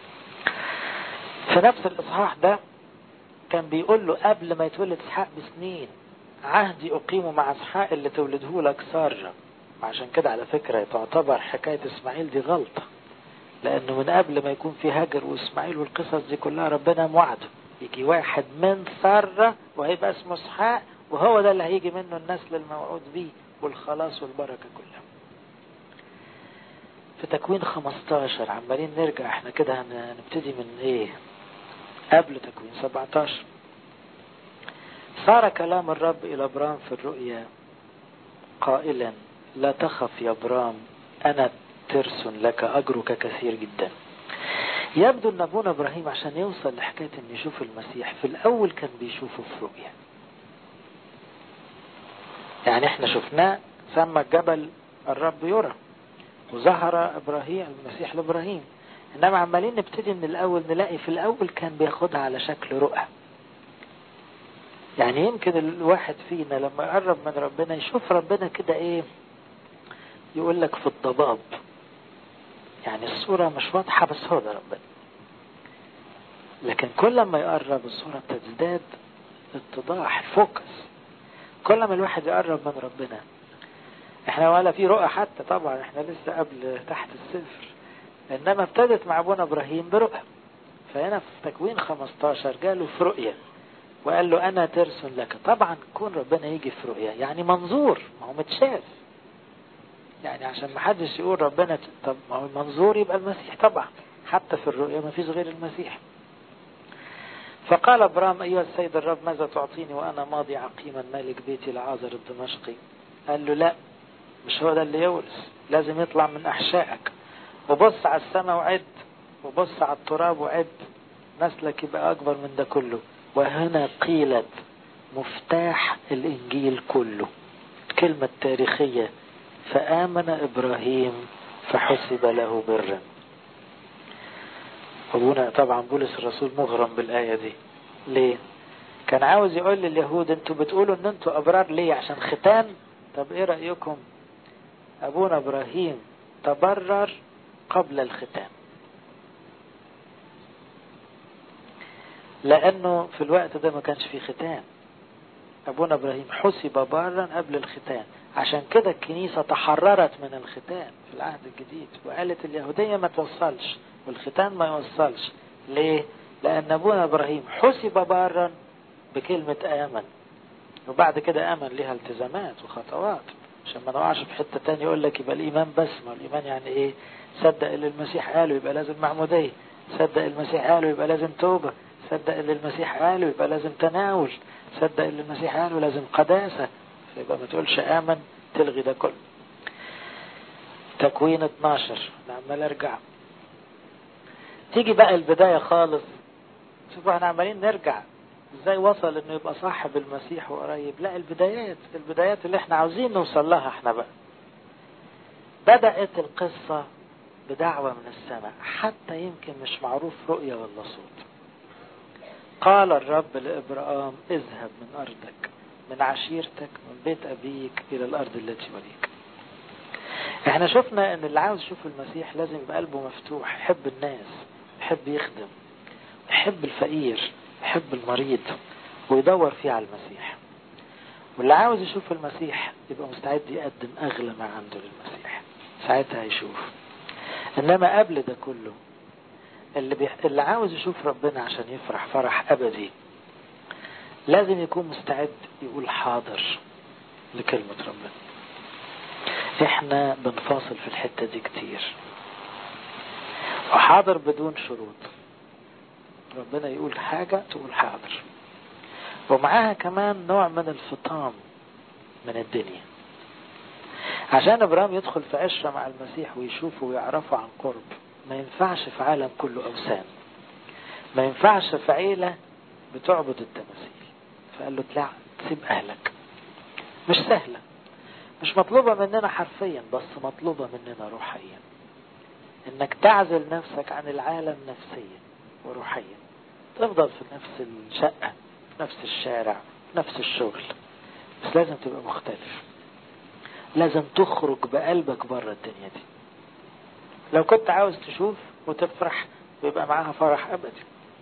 في نفس الإصحاح ده كان بيقول له قبل ما يتولد إسحاق بسنين عهدي أقيمه مع إسحاق اللي تولده لك سارة عشان كده على فكرة تعتبر حكاية إسماعيل دي غلطة لأنه من قبل ما يكون في هاجر وإسماعيل والقصص دي كلها ربنا موعده يجي واحد من سارة وهيبقى اسمه إسحاق وهو ده اللي هيجي منه النسل الموعود بيه والخلاص والبركة كلها في تكوين 15 عمالين نرجع احنا كده هنبتدي من ايه قبل تكوين 17 صار كلام الرب إلى برام في الرؤيا قائلا لا تخف يا برام أنا ترس لك أجرك كثير جدا يبدو أن أبونا إبراهيم عشان يوصل لحكاية أن يشوف المسيح في الأول كان بيشوفه في رؤيا يعني احنا شفناه سمى الجبل الرب يرى وظهر إبراهيم المسيح لإبراهيم إنما عمالين نبتدي من الأول نلاقي في الأول كان بياخدها على شكل رؤى يعني يمكن الواحد فينا لما يقرب من ربنا يشوف ربنا كده ايه يقول لك في الضباب يعني الصورة مش واضحة بس هو ده ربنا لكن كل ما يقرب الصورة بتزداد اتضاح فوكس كل ما الواحد يقرب من ربنا احنا ولا في رؤى حتى طبعا احنا لسه قبل تحت الصفر انما ابتدت مع ابونا ابراهيم برؤى فهنا في تكوين 15 جاله في رؤية وقال له انا ترس لك طبعا كون ربنا يجي في رؤية يعني منظور ما هو متشاف يعني عشان ما حدش يقول ربنا طب ما هو المنظور يبقى المسيح طبعا حتى في الرؤية ما فيش غير المسيح فقال ابرام ايها السيد الرب ماذا تعطيني وانا ماضي عقيما مالك بيتي لعازر الدمشقي قال له لا مش هو ده اللي يورث لازم يطلع من احشائك وبص على السماء وعد وبص على التراب وعد نسلك يبقى اكبر من ده كله وهنا قيلت مفتاح الإنجيل كله كلمة تاريخية فآمن إبراهيم فحسب له برا أبونا طبعا بولس الرسول مغرم بالآية دي ليه كان عاوز يقول لليهود انتوا بتقولوا ان انتوا أبرار ليه عشان ختان طب ايه رأيكم أبونا إبراهيم تبرر قبل الختان لأنه في الوقت ده ما كانش فيه ختان أبونا إبراهيم حسب بارا قبل الختان عشان كده الكنيسة تحررت من الختان في العهد الجديد وقالت اليهودية ما توصلش والختان ما يوصلش ليه؟ لأن أبونا إبراهيم حسب بارا بكلمة آمن وبعد كده آمن لها التزامات وخطوات عشان ما نقعش في حتة تانية يقول لك يبقى الإيمان بس ما الإيمان يعني إيه صدق اللي المسيح قاله يبقى لازم معمودية صدق المسيح قاله يبقى لازم توبة صدق اللي المسيح قاله يبقى لازم تناول صدق اللي المسيح قاله لازم قداسة فيبقى ما تقولش آمن تلغي ده كله تكوين 12 عمال ارجع تيجي بقى البداية خالص شوفوا احنا عمالين نرجع ازاي وصل انه يبقى صاحب المسيح وقريب لا البدايات البدايات اللي احنا عاوزين نوصل لها احنا بقى بدأت القصة بدعوة من السماء حتى يمكن مش معروف رؤية ولا صوت قال الرب لإبراهام اذهب من أرضك من عشيرتك من بيت أبيك إلى الأرض التي وليك احنا شفنا ان اللي عاوز يشوف المسيح لازم يبقى قلبه مفتوح يحب الناس يحب يخدم يحب الفقير يحب المريض ويدور فيه على المسيح واللي عاوز يشوف المسيح يبقى مستعد يقدم أغلى ما عنده للمسيح ساعتها يشوف إنما قبل ده كله اللي, بيح... اللي عاوز يشوف ربنا عشان يفرح فرح أبدي لازم يكون مستعد يقول حاضر لكلمة ربنا احنا بنفاصل في الحتة دي كتير وحاضر بدون شروط ربنا يقول حاجة تقول حاضر ومعاها كمان نوع من الفطام من الدنيا عشان ابراهيم يدخل في عشرة مع المسيح ويشوفه ويعرفه عن قرب ما ينفعش في عالم كله أوثان ما ينفعش في عيلة بتعبد التماثيل فقال له لا سيب أهلك مش سهلة مش مطلوبة مننا حرفيا بس مطلوبة مننا روحيا انك تعزل نفسك عن العالم نفسيا وروحيا تفضل في نفس الشقة في نفس الشارع في نفس الشغل بس لازم تبقى مختلف لازم تخرج بقلبك بره الدنيا دي لو كنت عاوز تشوف وتفرح ويبقى معاها فرح أبدي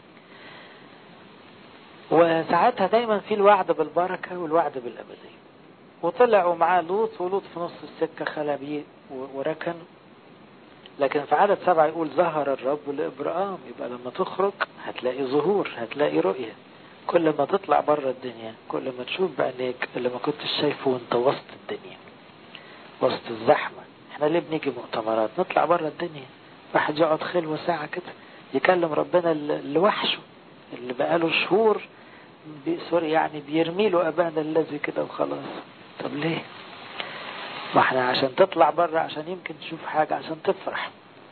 وساعتها دايما في الوعد بالبركة والوعد بالأبدية وطلعوا معاه لوط ولوط في نص السكة خلى بيه وركن لكن في عدد سبعة يقول ظهر الرب لإبراهام يبقى لما تخرج هتلاقي ظهور هتلاقي رؤية كل ما تطلع بره الدنيا كل ما تشوف بعينيك اللي ما كنتش شايفه وانت وسط الدنيا وسط الزحمة احنا ليه بنيجي مؤتمرات نطلع بره الدنيا واحد يقعد خلوة ساعة كده يكلم ربنا اللي وحشه اللي بقاله شهور سوري يعني بيرمي له أبانا الذي كده وخلاص طب ليه ما احنا عشان تطلع بره عشان يمكن تشوف حاجة عشان تفرح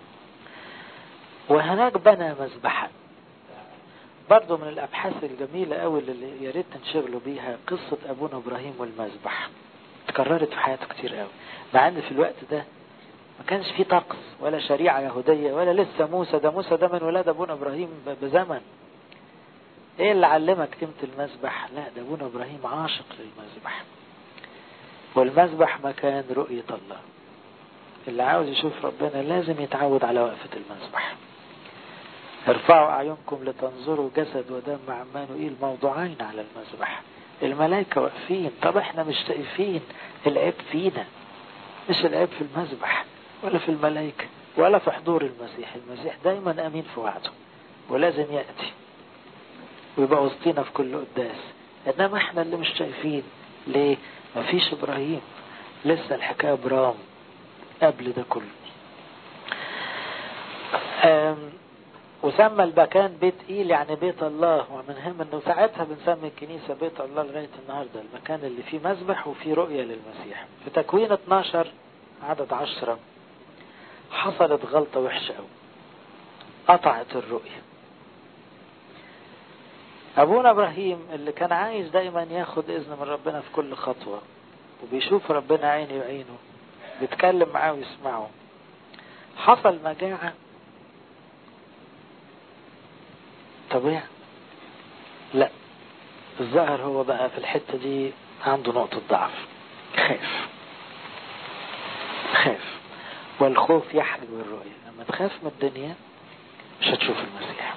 وهناك بنى مذبحا برضه من الأبحاث الجميلة أوي اللي يا ريت تنشغلوا بيها قصة أبونا إبراهيم والمذبح اتكررت في حياته كتير قوي مع ان في الوقت ده ما كانش فيه طقس ولا شريعة يهودية ولا لسه موسى ده موسى ده من ولاد ابونا ابراهيم بزمن ايه اللي علمك قيمة المذبح لا ده ابونا ابراهيم عاشق للمذبح والمذبح مكان رؤية الله اللي عاوز يشوف ربنا لازم يتعود على وقفة المذبح ارفعوا أعينكم لتنظروا جسد ودم عمانوئيل موضوعين على المذبح الملائكة واقفين طب احنا مش شايفين العيب فينا مش العيب في المذبح ولا في الملائكة ولا في حضور المسيح المسيح دايما أمين في وعده ولازم يأتي ويبقى وسطينا في كل قداس إنما احنا اللي مش شايفين ليه مفيش إبراهيم لسه الحكاية برام قبل ده كله وسمى المكان بيت إيل يعني بيت الله ومن هم انه ساعتها بنسمي الكنيسة بيت الله لغاية النهاردة المكان اللي فيه مذبح وفيه رؤية للمسيح في تكوين 12 عدد 10 حصلت غلطة وحشة قوي قطعت الرؤية أبونا إبراهيم اللي كان عايز دايما ياخد إذن من ربنا في كل خطوة وبيشوف ربنا عيني بعينه بيتكلم معاه ويسمعه حصل مجاعة طبيعي لا الظاهر هو بقى في الحتة دي عنده نقطة ضعف خاف خاف والخوف يحجب الرؤية لما تخاف من الدنيا مش هتشوف المسيح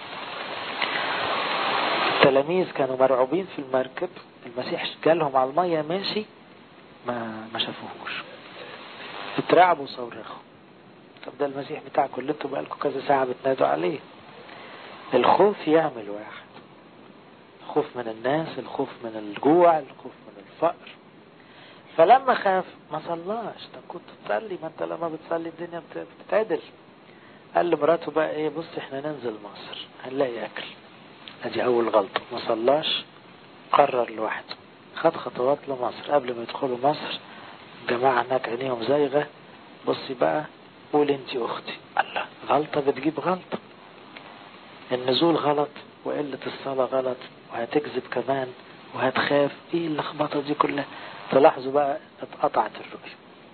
التلاميذ كانوا مرعوبين في المركب المسيح جالهم على المية ماشي ما ما شافوهوش اترعبوا وصرخوا طب ده المسيح بتاعكم اللي انتوا بقالكم كذا ساعة بتنادوا عليه الخوف يعمل واحد الخوف من الناس الخوف من الجوع الخوف من الفقر فلما خاف ما صلاش طب كنت تصلي ما انت لما بتصلي الدنيا بتتعدل قال لمراته بقى ايه بص احنا ننزل مصر هنلاقي اكل ادي اول غلطة ما صلاش قرر لوحده خد خطوات لمصر قبل ما يدخلوا مصر جماعة هناك عينيهم زايغة بصي بقى قول انت اختي الله غلطة بتجيب غلطة النزول غلط وقلة الصلاة غلط وهتكذب كمان وهتخاف ايه اللخبطة دي كلها تلاحظوا بقى اتقطعت الرؤية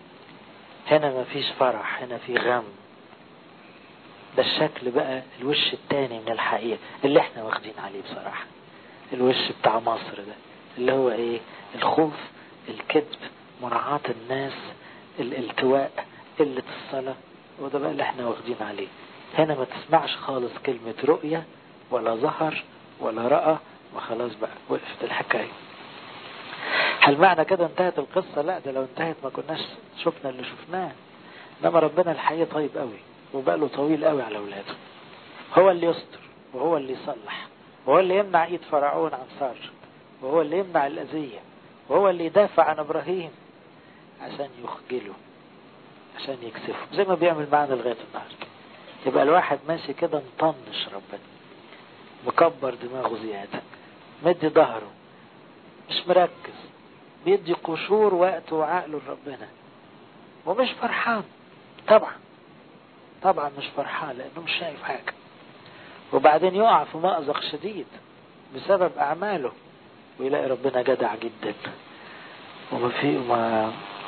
هنا مفيش فرح هنا في غم ده الشكل بقى الوش التاني من الحقيقة اللي احنا واخدين عليه بصراحة الوش بتاع مصر ده اللي هو ايه الخوف الكذب مراعاة الناس الالتواء قلة الصلاة وده بقى اللي احنا واخدين عليه هنا ما تسمعش خالص كلمة رؤية ولا ظهر ولا رأى وخلاص بقى وقفت الحكاية هل معنى كده انتهت القصة لا ده لو انتهت ما كناش شفنا اللي شفناه انما ربنا الحقيقة طيب قوي وبقاله طويل قوي على اولاده هو اللي يستر وهو اللي يصلح وهو اللي يمنع ايد فرعون عن سار وهو اللي يمنع الأذية وهو اللي يدافع عن إبراهيم عشان يخجله عشان يكسفه زي ما بيعمل معانا لغاية النهاردة يبقى الواحد ماشي كده مطنش ربنا مكبر دماغه زيادة مدي ظهره مش مركز بيدي قشور وقته وعقله لربنا ومش فرحان طبعا طبعا مش فرحان لانه مش شايف حاجة وبعدين يقع في مأزق شديد بسبب أعماله ويلاقي ربنا جدع جدا وما في ما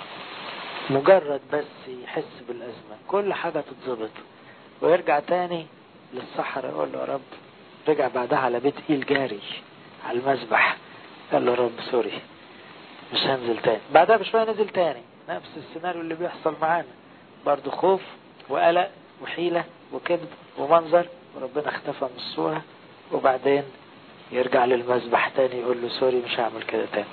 مجرد بس يحس بالأزمة كل حاجة تتظبط ويرجع تاني للصحراء يقول له يا رب رجع بعدها على بيت إيل جاري على المسبح قال له رب سوري مش هنزل تاني بعدها بشوية نزل تاني نفس السيناريو اللي بيحصل معانا برضه خوف وقلق وحيلة وكذب ومنظر وربنا اختفى من الصورة وبعدين يرجع للمذبح تاني يقول له سوري مش هعمل كده تاني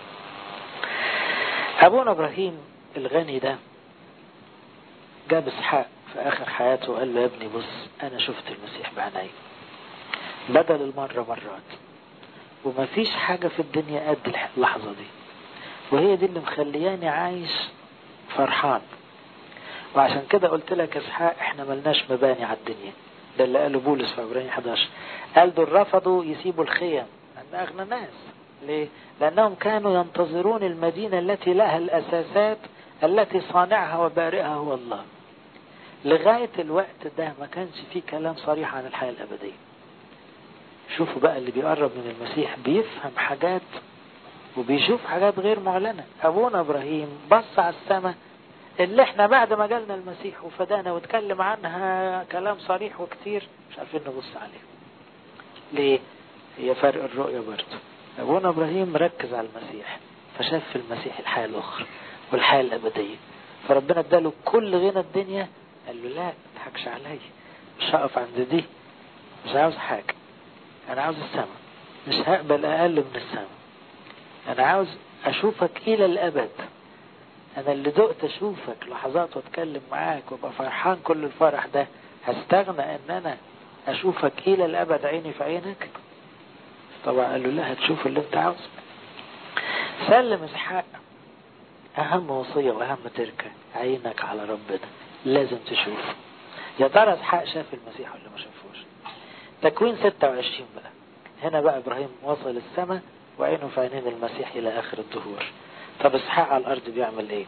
أبونا إبراهيم الغني ده جاب إسحاق في آخر حياته وقال له يا ابني بص أنا شفت المسيح بعيني بدل المرة مرات ومفيش حاجة في الدنيا قد اللحظة دي وهي دي اللي مخلياني عايش فرحان وعشان كده قلت لك يا اسحاق احنا ملناش مباني على الدنيا ده اللي قاله بولس في عبرانية 11 قال دول رفضوا يسيبوا الخيم لأن أغنى ناس ليه؟ لأنهم كانوا ينتظرون المدينة التي لها الأساسات التي صانعها وبارئها هو الله لغاية الوقت ده ما كانش فيه كلام صريح عن الحياة الأبدية شوفوا بقى اللي بيقرب من المسيح بيفهم حاجات وبيشوف حاجات غير معلنة أبونا إبراهيم بص على السماء اللي احنا بعد ما جالنا المسيح وفدانا واتكلم عنها كلام صريح وكتير مش عارفين نبص عليه ليه هي فرق الرؤية برضه أبونا إبراهيم مركز على المسيح فشاف في المسيح الحياة الأخرى والحياة الأبدية فربنا اداله كل غنى الدنيا قال له لا ما تضحكش عليا مش هقف عند دي مش عاوز حاجة أنا عاوز السماء مش هقبل أقل من السماء أنا عاوز أشوفك إلى الأبد أنا اللي دقت أشوفك لحظات وأتكلم معاك وأبقى فرحان كل الفرح ده هستغنى إن أنا أشوفك إلى الأبد عيني في عينك طبعا قال له لا هتشوف اللي أنت عاوزه سلم إسحاق أهم وصية وأهم تركة عينك على ربنا لازم تشوفه يا ترى إسحاق شاف المسيح ولا ما شافوش تكوين 26 بقى هنا بقى إبراهيم وصل السماء وعينه في عينين المسيح إلى آخر الدهور طب إسحاق على الأرض بيعمل إيه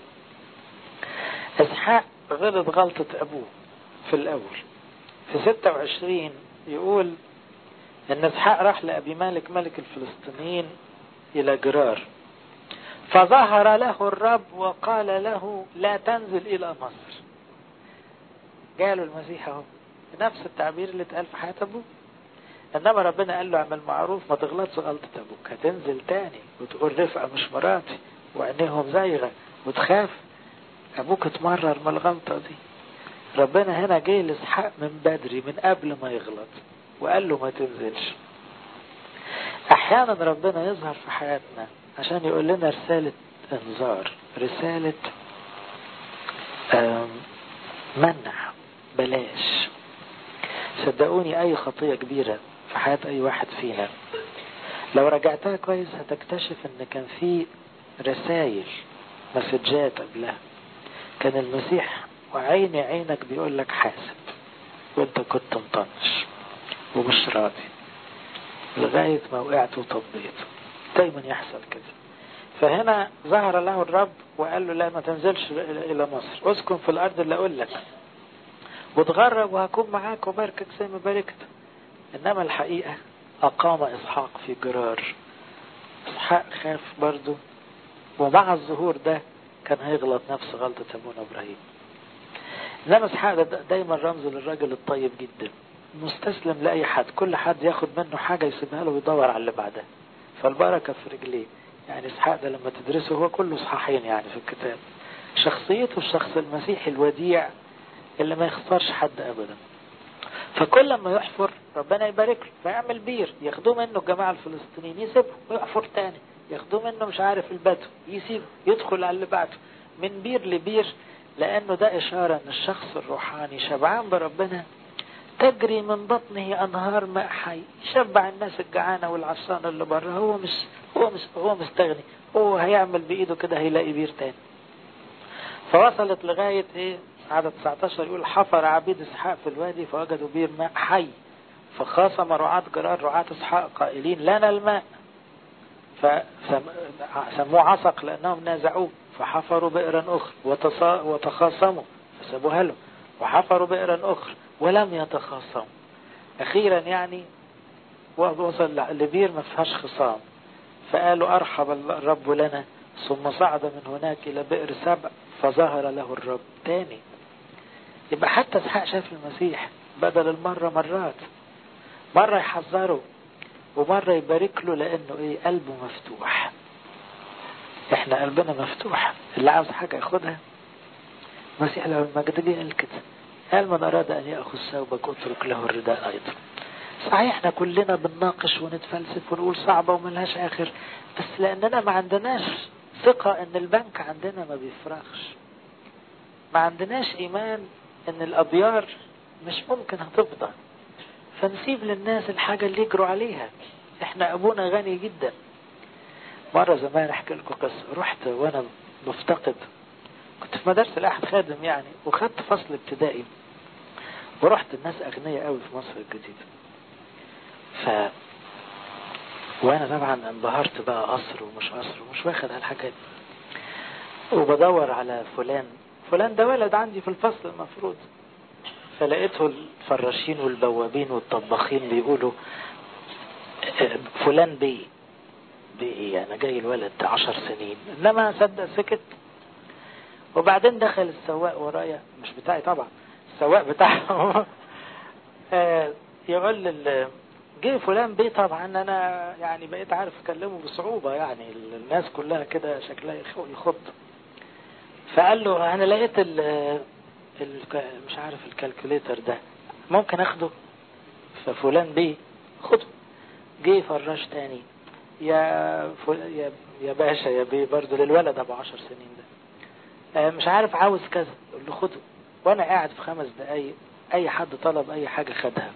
إسحاق غلط غلطة أبوه في الأول في 26 يقول ان اسحاق راح لابي مالك ملك الفلسطينيين الى جرار فظهر له الرب وقال له لا تنزل الى مصر جاله المسيح اهو نفس التعبير اللي اتقال في حياة ابوه انما ربنا قال له اعمل معروف ما تغلطش غلطة ابوك هتنزل تاني وتقول رفقة مش مراتي وعينيهم زايغة وتخاف ابوك اتمرر من الغلطة دي ربنا هنا جه لاسحاق من بدري من قبل ما يغلط وقال له ما تنزلش احيانا ربنا يظهر في حياتنا عشان يقول لنا رسالة انذار رسالة منع بلاش صدقوني اي خطية كبيرة في حياة اي واحد فينا لو رجعتها كويس هتكتشف ان كان في رسائل مسجات قبلها كان المسيح وعيني عينك بيقول لك حاسب وانت كنت مطنش ومش راضي لغاية ما وقعت وطبيت دايما يحصل كده فهنا ظهر له الرب وقال له لا ما تنزلش الى مصر اسكن في الارض اللي اقول لك وتغرب وهكون معاك وباركك زي ما باركت انما الحقيقة اقام اسحاق في جرار اسحاق خاف برضه ومع الظهور ده كان هيغلط نفس غلطة ابونا ابراهيم انما اسحاق ده دايما رمز للراجل الطيب جدا مستسلم لاي حد كل حد ياخد منه حاجة يسيبها له ويدور على اللي بعدها فالبركة في رجليه يعني اسحاق ده لما تدرسه هو كله صحاحين يعني في الكتاب شخصيته الشخص المسيحي الوديع اللي ما يخسرش حد ابدا فكل ما يحفر ربنا يبارك له فيعمل بير ياخدوه منه الجماعة الفلسطينيين يسيبه ويحفر تاني ياخدوه منه مش عارف البدو يسيبه يدخل على اللي بعده من بير لبير لانه ده اشارة ان الشخص الروحاني شبعان بربنا تجري من بطنه انهار ماء حي يشبع الناس الجعانة والعصانة اللي بره هو مش هو مش هو مستغني هو هيعمل بايده كده هيلاقي بير تاني فوصلت لغاية ايه عدد 19 يقول حفر عبيد اسحاق في الوادي فوجدوا بير ماء حي فخاصم رعاة جرار رعاة اسحاق قائلين لنا الماء فسموه عصق لانهم نازعوه فحفروا بئرا اخرى وتخاصموا فسابوها له وحفروا بئرا اخرى ولم يتخاصموا اخيرا يعني وصل لبير ما فيهاش خصام فقالوا ارحب الرب لنا ثم صعد من هناك الى بئر سبع فظهر له الرب تاني يبقى حتى اسحاق شاف المسيح بدل المرة مرات مرة يحذره ومرة يبارك له لانه ايه قلبه مفتوح احنا قلبنا مفتوح اللي عاوز حاجة ياخدها المسيح له المجد جه قال كده قال من اراد ان ياخذ ثوبك اترك له الرداء ايضا صحيح احنا كلنا بنناقش ونتفلسف ونقول صعبة وملهاش اخر بس لاننا ما عندناش ثقة ان البنك عندنا ما بيفرغش ما عندناش ايمان ان الابيار مش ممكن هتفضى فنسيب للناس الحاجة اللي يجروا عليها احنا ابونا غني جدا مرة زمان احكي لكم قصة رحت وانا مفتقد كنت في مدرسة الاحد خادم يعني وخدت فصل ابتدائي ورحت الناس اغنياء قوي في مصر الجديدة ف وانا طبعا انبهرت بقى قصر ومش قصر ومش واخد هالحاجات وبدور على فلان فلان ده ولد عندي في الفصل المفروض فلقيته الفراشين والبوابين والطباخين بيقولوا فلان بي بي انا جاي الولد ده عشر سنين انما صدق سكت وبعدين دخل السواق ورايا مش بتاعي طبعا السواق بتاعه يقول لل جه فلان بيه طبعا انا يعني بقيت عارف اكلمه بصعوبة يعني الناس كلها كده شكلها يخض فقال له انا لقيت ال ال مش عارف الكالكوليتر ده ممكن اخده ففلان بيه خده جه فراش تاني يا فل... يا يا باشا يا بيه برضه للولد ابو عشر سنين ده مش عارف عاوز كذا يقول له خده وانا قاعد في خمس دقايق اي حد طلب اي حاجة خدها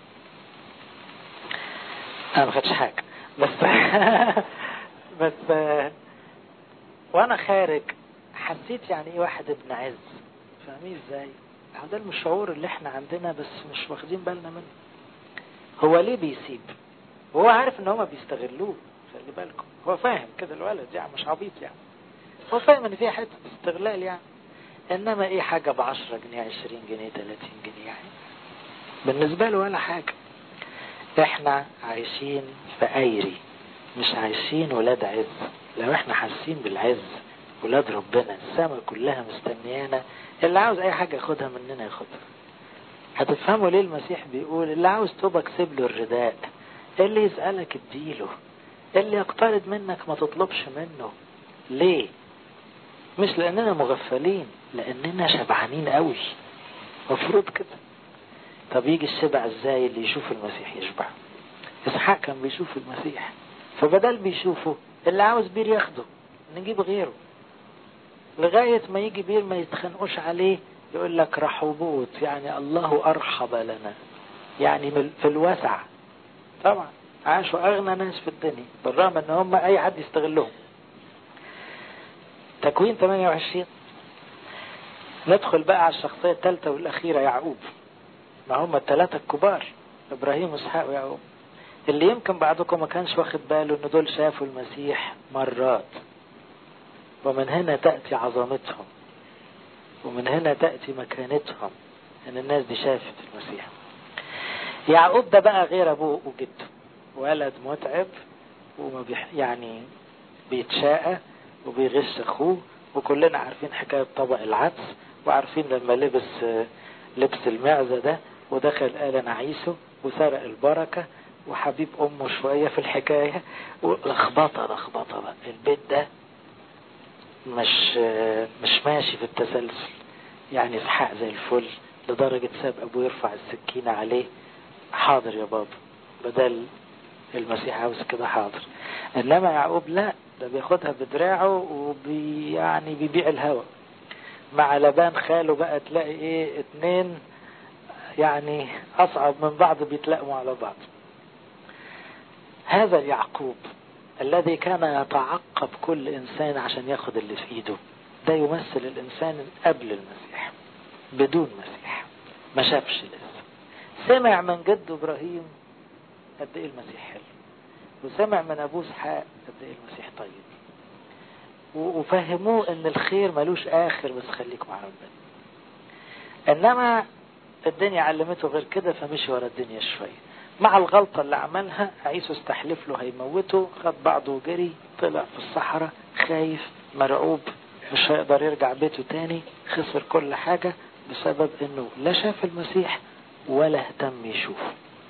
انا ما خدش حاجة بس بس وانا خارج حسيت يعني ايه واحد ابن عز فاهمين ازاي ده الشعور اللي احنا عندنا بس مش واخدين بالنا منه هو ليه بيسيب وهو عارف ان هما بيستغلوه خلي بالكم هو فاهم كده الولد يعني مش عبيط يعني هو فاهم ان فيها حته استغلال يعني انما ايه حاجه ب 10 جنيه 20 جنيه 30 جنيه يعني بالنسبه له ولا حاجه احنا عايشين في ايري مش عايشين ولاد عز لو احنا حاسين بالعز ولاد ربنا السماء كلها مستنيانا اللي عاوز اي حاجة ياخدها مننا ياخدها هتفهموا ليه المسيح بيقول اللي عاوز توبك سيب له الرداء اللي يسألك اديله اللي يقترض منك ما تطلبش منه ليه مش لاننا مغفلين لاننا شبعانين قوي مفروض كده طب يجي الشبع ازاي اللي يشوف المسيح يشبع اسحاق كان بيشوف المسيح فبدل بيشوفه اللي عاوز بير ياخده نجيب غيره لغاية ما يجي بير ما يتخنقوش عليه يقول لك رحبوت يعني الله أرحب لنا يعني في الوسع طبعا عاشوا أغنى ناس في الدنيا بالرغم أن هم أي حد يستغلهم تكوين 28 ندخل بقى على الشخصية الثالثة والأخيرة يعقوب ما هم الثلاثة الكبار إبراهيم وإسحاق ويعقوب اللي يمكن بعضكم ما كانش واخد باله ان دول شافوا المسيح مرات ومن هنا تأتي عظمتهم ومن هنا تأتي مكانتهم ان الناس دي شافت المسيح يعقوب ده بقى غير ابوه وجده ولد متعب وما بيح يعني بيتشاقى وبيغش اخوه وكلنا عارفين حكاية طبق العدس وعارفين لما لبس لبس المعزة ده ودخل قال انا عيسو وسرق البركة وحبيب امه شوية في الحكاية ولخبطة لخبطة بقى البيت ده مش مش ماشي في التسلسل يعني اسحاق زي الفل لدرجة ساب ابوه يرفع السكينة عليه حاضر يا بابا بدل المسيح عاوز كده حاضر انما يعقوب لا ده بياخدها بدراعه وبي يعني بيبيع الهوى مع لبان خاله بقى تلاقي ايه اتنين يعني اصعب من بعض بيتلقموا على بعض هذا يعقوب الذي كان يتعقب كل انسان عشان ياخد اللي في ايده ده يمثل الانسان قبل المسيح بدون مسيح ما شافش لسه سمع من جد ابراهيم قد ايه المسيح حلو وسمع من ابوه اسحاق قد ايه المسيح طيب وفهموه ان الخير ملوش اخر بس خليك مع ربنا انما الدنيا علمته غير كده فمشي ورا الدنيا شويه مع الغلطة اللي عملها عيسو استحلف له هيموته خد بعضه وجري طلع في الصحراء خايف مرعوب مش هيقدر يرجع بيته تاني خسر كل حاجة بسبب انه لا شاف المسيح ولا اهتم يشوفه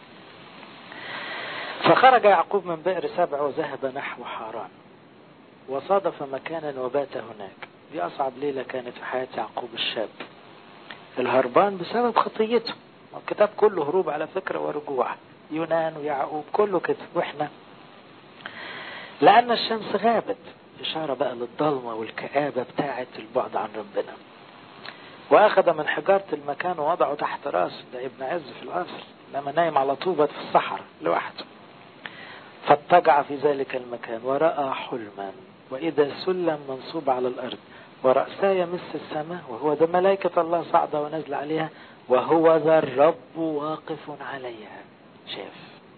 فخرج يعقوب من بئر سبع وذهب نحو حاران وصادف مكانا وبات هناك دي أصعب ليلة كانت في حياة يعقوب الشاب الهربان بسبب خطيته الكتاب كله هروب على فكرة ورجوع يونان ويعقوب كله كده واحنا لأن الشمس غابت إشارة بقى للضلمة والكآبة بتاعة البعد عن ربنا وأخذ من حجارة المكان ووضعه تحت راسه ده ابن عز في الأصل لما نايم على طوبة في الصحراء لوحده فاضطجع في ذلك المكان ورأى حلما وإذا سلم منصوب على الأرض ورأساه يمس السماء وهو ده ملائكة الله صعدة ونزل عليها وهو ذا الرب واقف عليها شاف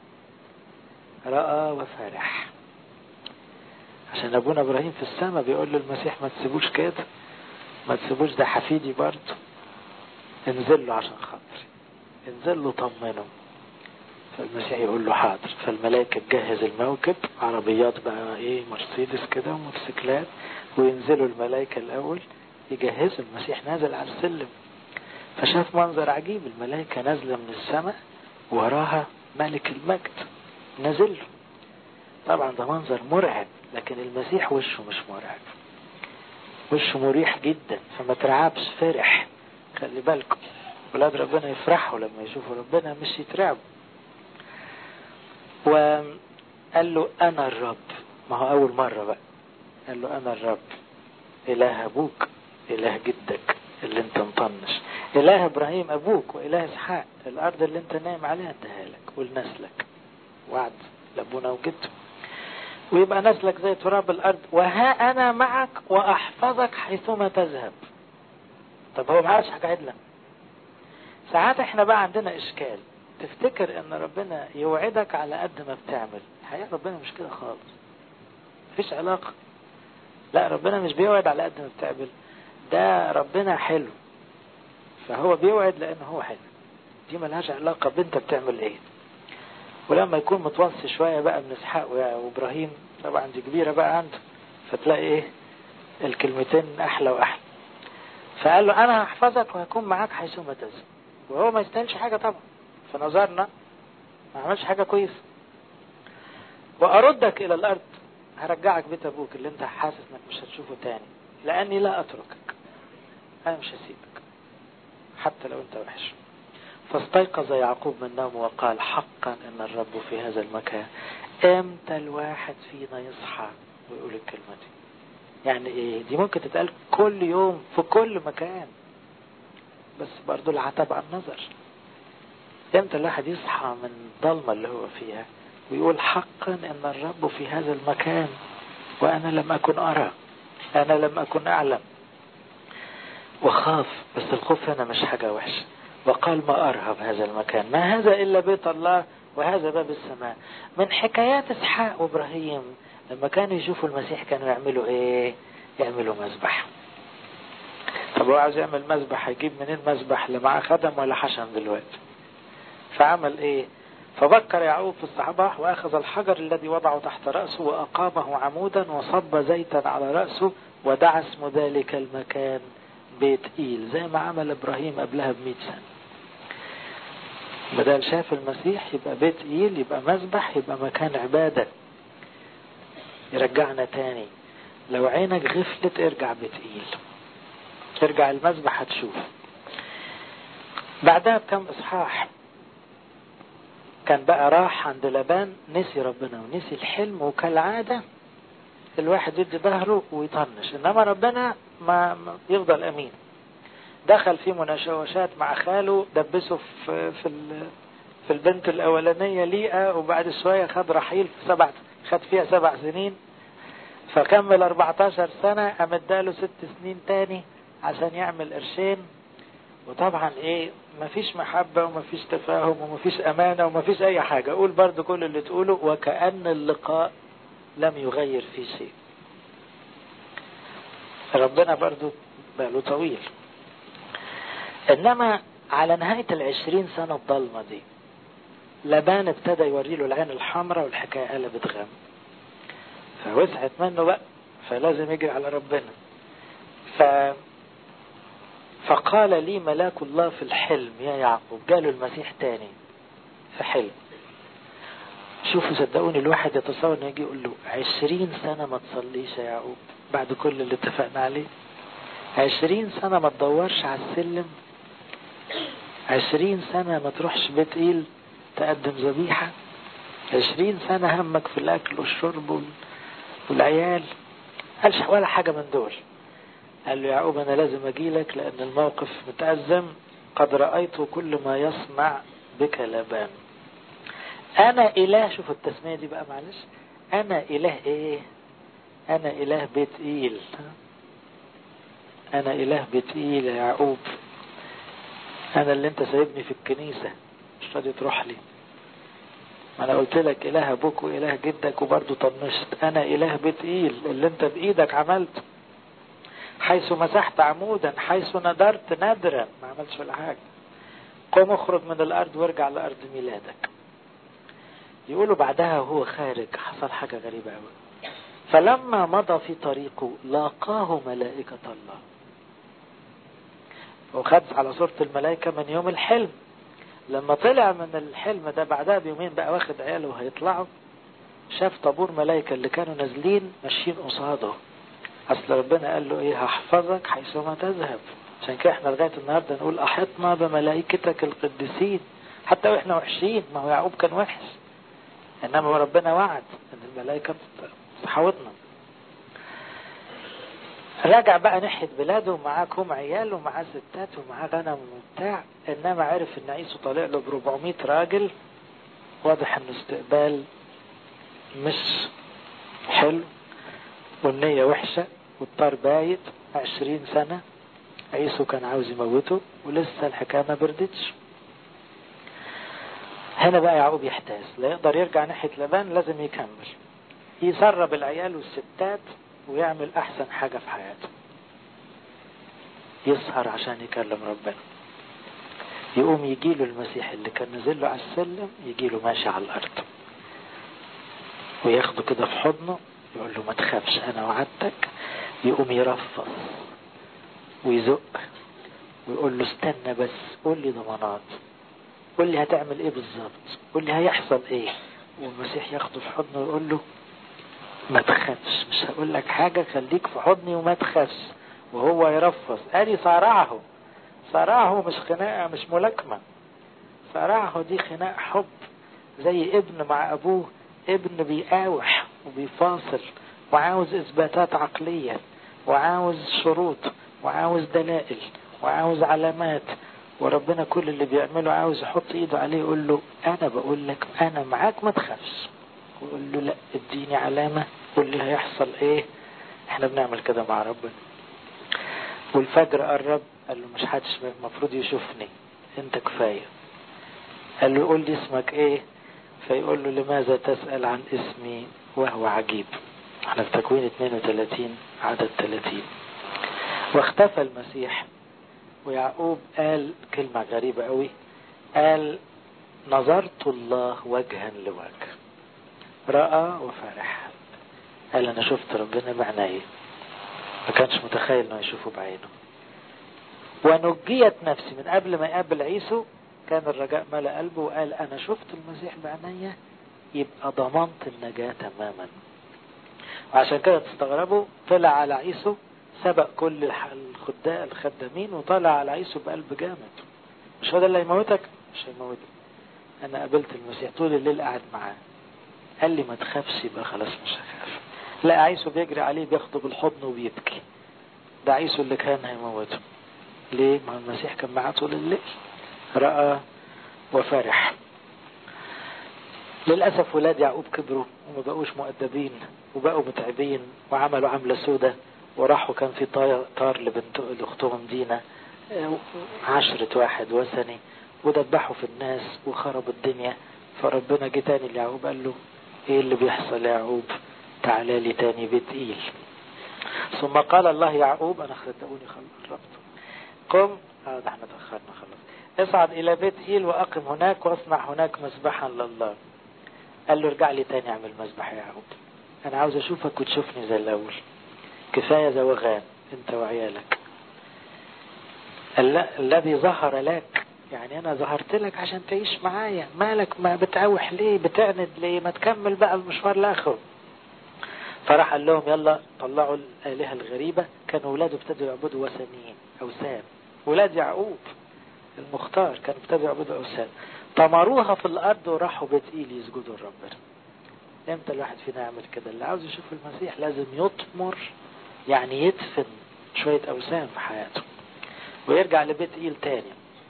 رأى وفرح عشان أبونا إبراهيم في السماء بيقول له المسيح ما تسيبوش كده ما تسيبوش ده حفيدي برضه انزل له عشان خاطري انزل له طمنه فالمسيح يقول له حاضر فالملائكة تجهز الموكب عربيات بقى ايه مرسيدس كده وموتوسيكلات وينزلوا الملائكة الأول يجهزوا المسيح نازل على السلم فشاف منظر عجيب الملائكة نازلة من السماء وراها ملك المجد نازل له طبعا ده منظر مرعب لكن المسيح وشه مش مرعب وشه مريح جدا فما ترعبش فرح خلي بالكم ولاد ربنا يفرحوا لما يشوفوا ربنا مش يترعبوا وقال له أنا الرب ما هو أول مرة بقى قال له أنا الرب إله أبوك إله جدك اللي انت مطنش إله إبراهيم أبوك وإله إسحاق الأرض اللي انت نايم عليها اديها لك ولنسلك وعد لأبونا وجده ويبقى نسلك زي تراب الأرض وها أنا معك وأحفظك حيثما تذهب طب هو معاش حاجة عدلة ساعات احنا بقى عندنا إشكال تفتكر ان ربنا يوعدك على قد ما بتعمل الحقيقة ربنا مش كده خالص مفيش علاقة لا ربنا مش بيوعد على قد ما بتعمل ده ربنا حلو فهو بيوعد لان هو حلو دي ملهاش علاقة بانت بتعمل ايه ولما يكون متوصي شوية بقى من اسحاق وابراهيم طبعا دي كبيرة بقى عنده فتلاقي ايه الكلمتين احلى واحلى فقال له انا هحفظك وهكون معاك حيثما تذهب وهو ما يستاهلش حاجة طبعا في نظرنا ما عملش حاجة كويسة واردك الى الارض هرجعك بيت ابوك اللي انت حاسس انك مش هتشوفه تاني لاني لا اتركك انا مش هسيبك حتى لو انت وحش فاستيقظ يعقوب من نومه وقال حقا ان الرب في هذا المكان امتى الواحد فينا يصحى ويقول الكلمة دي يعني ايه دي ممكن تتقال كل يوم في كل مكان بس برضو العتب عن النظر امتى الواحد يصحى من الضلمة اللي هو فيها ويقول حقا ان الرب في هذا المكان وانا لم اكن ارى انا لم اكن اعلم وخاف بس الخوف هنا مش حاجة وحشة وقال ما ارهب هذا المكان ما هذا الا بيت الله وهذا باب السماء من حكايات اسحاق وابراهيم لما كانوا يشوفوا المسيح كانوا يعملوا ايه يعملوا مذبح طب هو عايز يعمل مذبح هيجيب منين مذبح لا معاه خدم ولا حشم دلوقتي فعمل ايه فبكر يعقوب في الصباح واخذ الحجر الذي وضعه تحت رأسه واقامه عمودا وصب زيتا على رأسه ودعا اسم ذلك المكان بيت ايل زي ما عمل ابراهيم قبلها بمئة سنة بدل شاف المسيح يبقى بيت ايل يبقى مذبح يبقى مكان عبادة يرجعنا تاني لو عينك غفلت ارجع بيت ايل ارجع المذبح هتشوف بعدها بكم اصحاح كان بقى راح عند لبان نسي ربنا ونسي الحلم وكالعادة الواحد يدي ظهره ويطنش انما ربنا ما ما يفضل امين دخل في مناوشات مع خاله دبسه في في في البنت الاولانيه ليئه وبعد شويه خد رحيل في سبع خد فيها سبع سنين فكمل 14 سنه قام اداله ست سنين تاني عشان يعمل قرشين وطبعا ايه مفيش محبة ومفيش تفاهم ومفيش امانة ومفيش اي حاجة قول برضو كل اللي تقوله وكأن اللقاء لم يغير في شيء ربنا برضو بقاله طويل انما على نهاية العشرين سنة الضلمة دي لبان ابتدى يوري له العين الحمراء والحكاية قلبت غم فوسعت منه بقى فلازم يجري على ربنا ف فقال لي ملاك الله في الحلم يا يعقوب قالوا المسيح تاني في حلم شوفوا صدقوني الواحد يتصور انه يجي يقول له عشرين سنة ما تصليش يا يعقوب بعد كل اللي اتفقنا عليه عشرين سنة ما تدورش على السلم عشرين سنة ما تروحش بيت ايل تقدم ذبيحة عشرين سنة همك في الاكل والشرب والعيال قالش ولا حاجة من دول قال له يعقوب انا لازم اجي لك لان الموقف متأزم قد رأيت كل ما يصنع بك لبان انا اله شوف التسمية دي بقى معلش انا اله ايه انا اله بيت ايل انا اله بيت ايل يا يعقوب انا اللي انت سايبني في الكنيسة مش راضي تروح لي ما انا قلت لك اله ابوك واله جدك وبرضه طنشت انا اله بيت ايل اللي انت بايدك عملته حيث مسحت عمودا حيث ندرت ندرا ما عملتش ولا حاجة قم اخرج من الارض وارجع لارض ميلادك يقولوا بعدها وهو خارج حصل حاجة غريبة قوي فلما مضى في طريقه لاقاه ملائكة الله وخد على صورة الملائكة من يوم الحلم لما طلع من الحلم ده بعدها بيومين بقى واخد عياله وهيطلعوا شاف طابور ملائكة اللي كانوا نازلين ماشيين قصاده اصل ربنا قال له ايه هحفظك حيثما تذهب عشان كده احنا لغايه النهارده نقول احطنا بملائكتك القديسين حتى واحنا وحشين ما هو يعقوب كان وحش انما ربنا وعد ان الملائكه تحوطنا رجع بقى ناحية بلاده ومعاه كوم عيال ومعاه ستات ومعاه غنم وبتاع انما عرف ان عيسو طالع له ب 400 راجل واضح ان استقبال مش حلو والنية وحشة والطار بايت عشرين سنة عيسو كان عاوز يموته ولسه الحكاية ما بردتش هنا بقى يعقوب يحتاس لا يقدر يرجع ناحية لبان لازم يكمل يسرب العيال والستات ويعمل احسن حاجة في حياته يسهر عشان يكلم ربنا يقوم يجيله المسيح اللي كان نزل له على السلم يجيله ماشي على الأرض وياخده كده في حضنه يقول له ما تخافش أنا وعدتك يقوم يرفض ويزق ويقول له استنى بس قول لي ضمانات قول لي هتعمل ايه بالظبط قول لي هيحصل ايه والمسيح ياخده في حضنه ويقول له ما تخافش مش هقول لك حاجة خليك في حضني وما تخافش وهو يرفض ادي صارعه صارعه مش خناقة مش ملاكمة صارعه دي خناقة حب زي ابن مع ابوه ابن بيقاوح وبيفاصل وعاوز اثباتات عقلية وعاوز شروط وعاوز دلائل وعاوز علامات وربنا كل اللي بيعمله عاوز يحط ايده عليه يقول له انا بقول لك انا معاك ما تخافش ويقول له لا اديني علامة قول لي هيحصل ايه احنا بنعمل كده مع ربنا والفجر قرب قال له مش حدش المفروض يشوفني انت كفاية قال له قول لي اسمك ايه فيقول له لماذا تسأل عن اسمي وهو عجيب احنا في تكوين 32 عدد 30 واختفى المسيح ويعقوب قال كلمة غريبة قوي قال نظرت الله وجها لوجه رأى وفرح قال أنا شفت ربنا بعناية ما كانش متخيل أنه يشوفه بعينه ونجيت نفسي من قبل ما يقابل عيسو كان الرجاء ملأ قلبه وقال أنا شفت المسيح بعناية يبقى ضمنت النجاة تماما وعشان كده تستغربوا طلع على عيسو سبق كل الخداء الخدامين وطلع على عيسو بقلب جامد مش هو ده اللي هيموتك مش هيموتك انا قابلت المسيح طول الليل قاعد معاه قال لي ما تخافش يبقى خلاص مش هخاف لا عيسو بيجري عليه بياخده بالحضن وبيبكي ده عيسو اللي كان هيموته ليه ما المسيح كان معاه طول الليل رأى وفرح للأسف ولاد يعقوب كبروا وما بقوش مؤدبين وبقوا متعبين وعملوا عملة سودة وراحوا كان في طار لبنت لأختهم دينا عشرة واحد وثني ودبحوا في الناس وخربوا الدنيا فربنا جه تاني ليعقوب قال له ايه اللي بيحصل يا يعقوب تعالى لي تاني بيت ايل ثم قال الله يعقوب انا صدقوني خربت قم اه ده احنا تأخرنا خلاص اصعد الى بيت ايل واقم هناك واصنع هناك مذبحا لله قال له ارجع لي تاني اعمل مذبح يا يعقوب انا عاوز اشوفك وتشوفني زي الاول كفاية زوغان انت وعيالك الذي ظهر لك يعني انا ظهرت لك عشان تعيش معايا مالك ما بتعوح ليه بتعند ليه ما تكمل بقى المشوار لاخره فراح قال لهم يلا طلعوا الآلهة الغريبة كانوا ولاده ابتدوا يعبدوا وثنيين أوثان ولاد يعقوب المختار كانوا ابتدوا يعبدوا أوثان طمروها في الأرض وراحوا بيت إيل يسجدوا لربنا امتى الواحد فينا يعمل كده اللي عاوز يشوف المسيح لازم يطمر يعني يدفن شوية أوثان في حياته ويرجع لبيت إيل تاني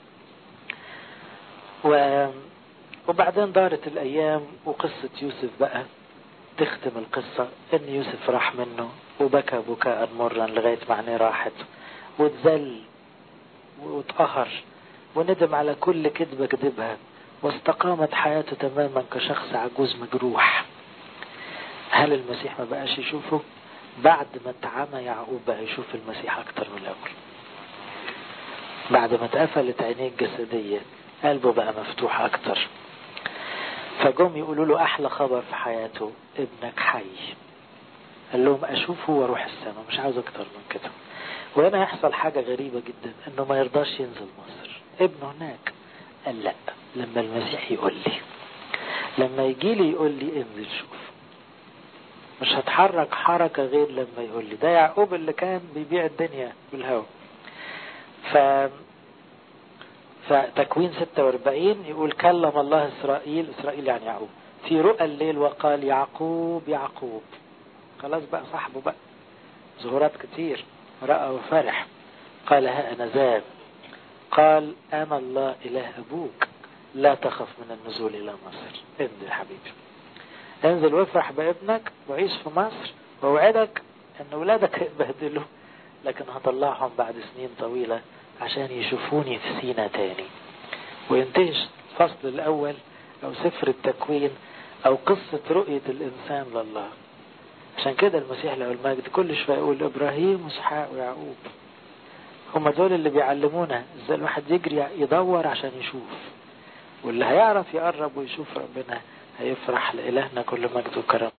و... وبعدين دارت الأيام وقصة يوسف بقى تختم القصة إن يوسف راح منه وبكى بكاء مرا لغاية ما عينيه راحت واتذل واتقهر وندم على كل كذبة كذبها واستقامت حياته تماما كشخص عجوز مجروح هل المسيح ما بقاش يشوفه بعد ما اتعمى يعقوب بقى يشوف المسيح اكتر من الاول بعد ما اتقفلت عينيه الجسدية قلبه بقى مفتوح اكتر فجم يقولوا له احلى خبر في حياته ابنك حي قال لهم اشوفه واروح السماء مش عاوز اكتر من كده وهنا يحصل حاجة غريبة جدا انه ما يرضاش ينزل مصر ابنه هناك قال لا لما المسيح يقول لي لما يجي لي يقول لي انزل شوف مش هتحرك حركة غير لما يقول لي ده يعقوب اللي كان بيبيع الدنيا بالهوا ف فتكوين 46 يقول كلم الله إسرائيل إسرائيل يعني يعقوب في رؤى الليل وقال يعقوب يعقوب خلاص بقى صاحبه بقى ظهورات كتير رأى وفرح قال ها أنا ذاب قال أنا الله إله أبوك لا تخف من النزول إلى مصر انزل حبيبي انزل وافرح بابنك وعيش في مصر ووعدك ان ولادك هيتبهدلوا لكن هطلعهم بعد سنين طويلة عشان يشوفوني في سينا تاني وينتهي الفصل الأول أو سفر التكوين أو قصة رؤية الإنسان لله عشان كده المسيح له المجد كل شوية يقول إبراهيم وإسحاق ويعقوب هم دول اللي بيعلمونا ازاي الواحد يجري يدور عشان يشوف واللي هيعرف يقرب ويشوف ربنا هيفرح لإلهنا كل مجد وكرم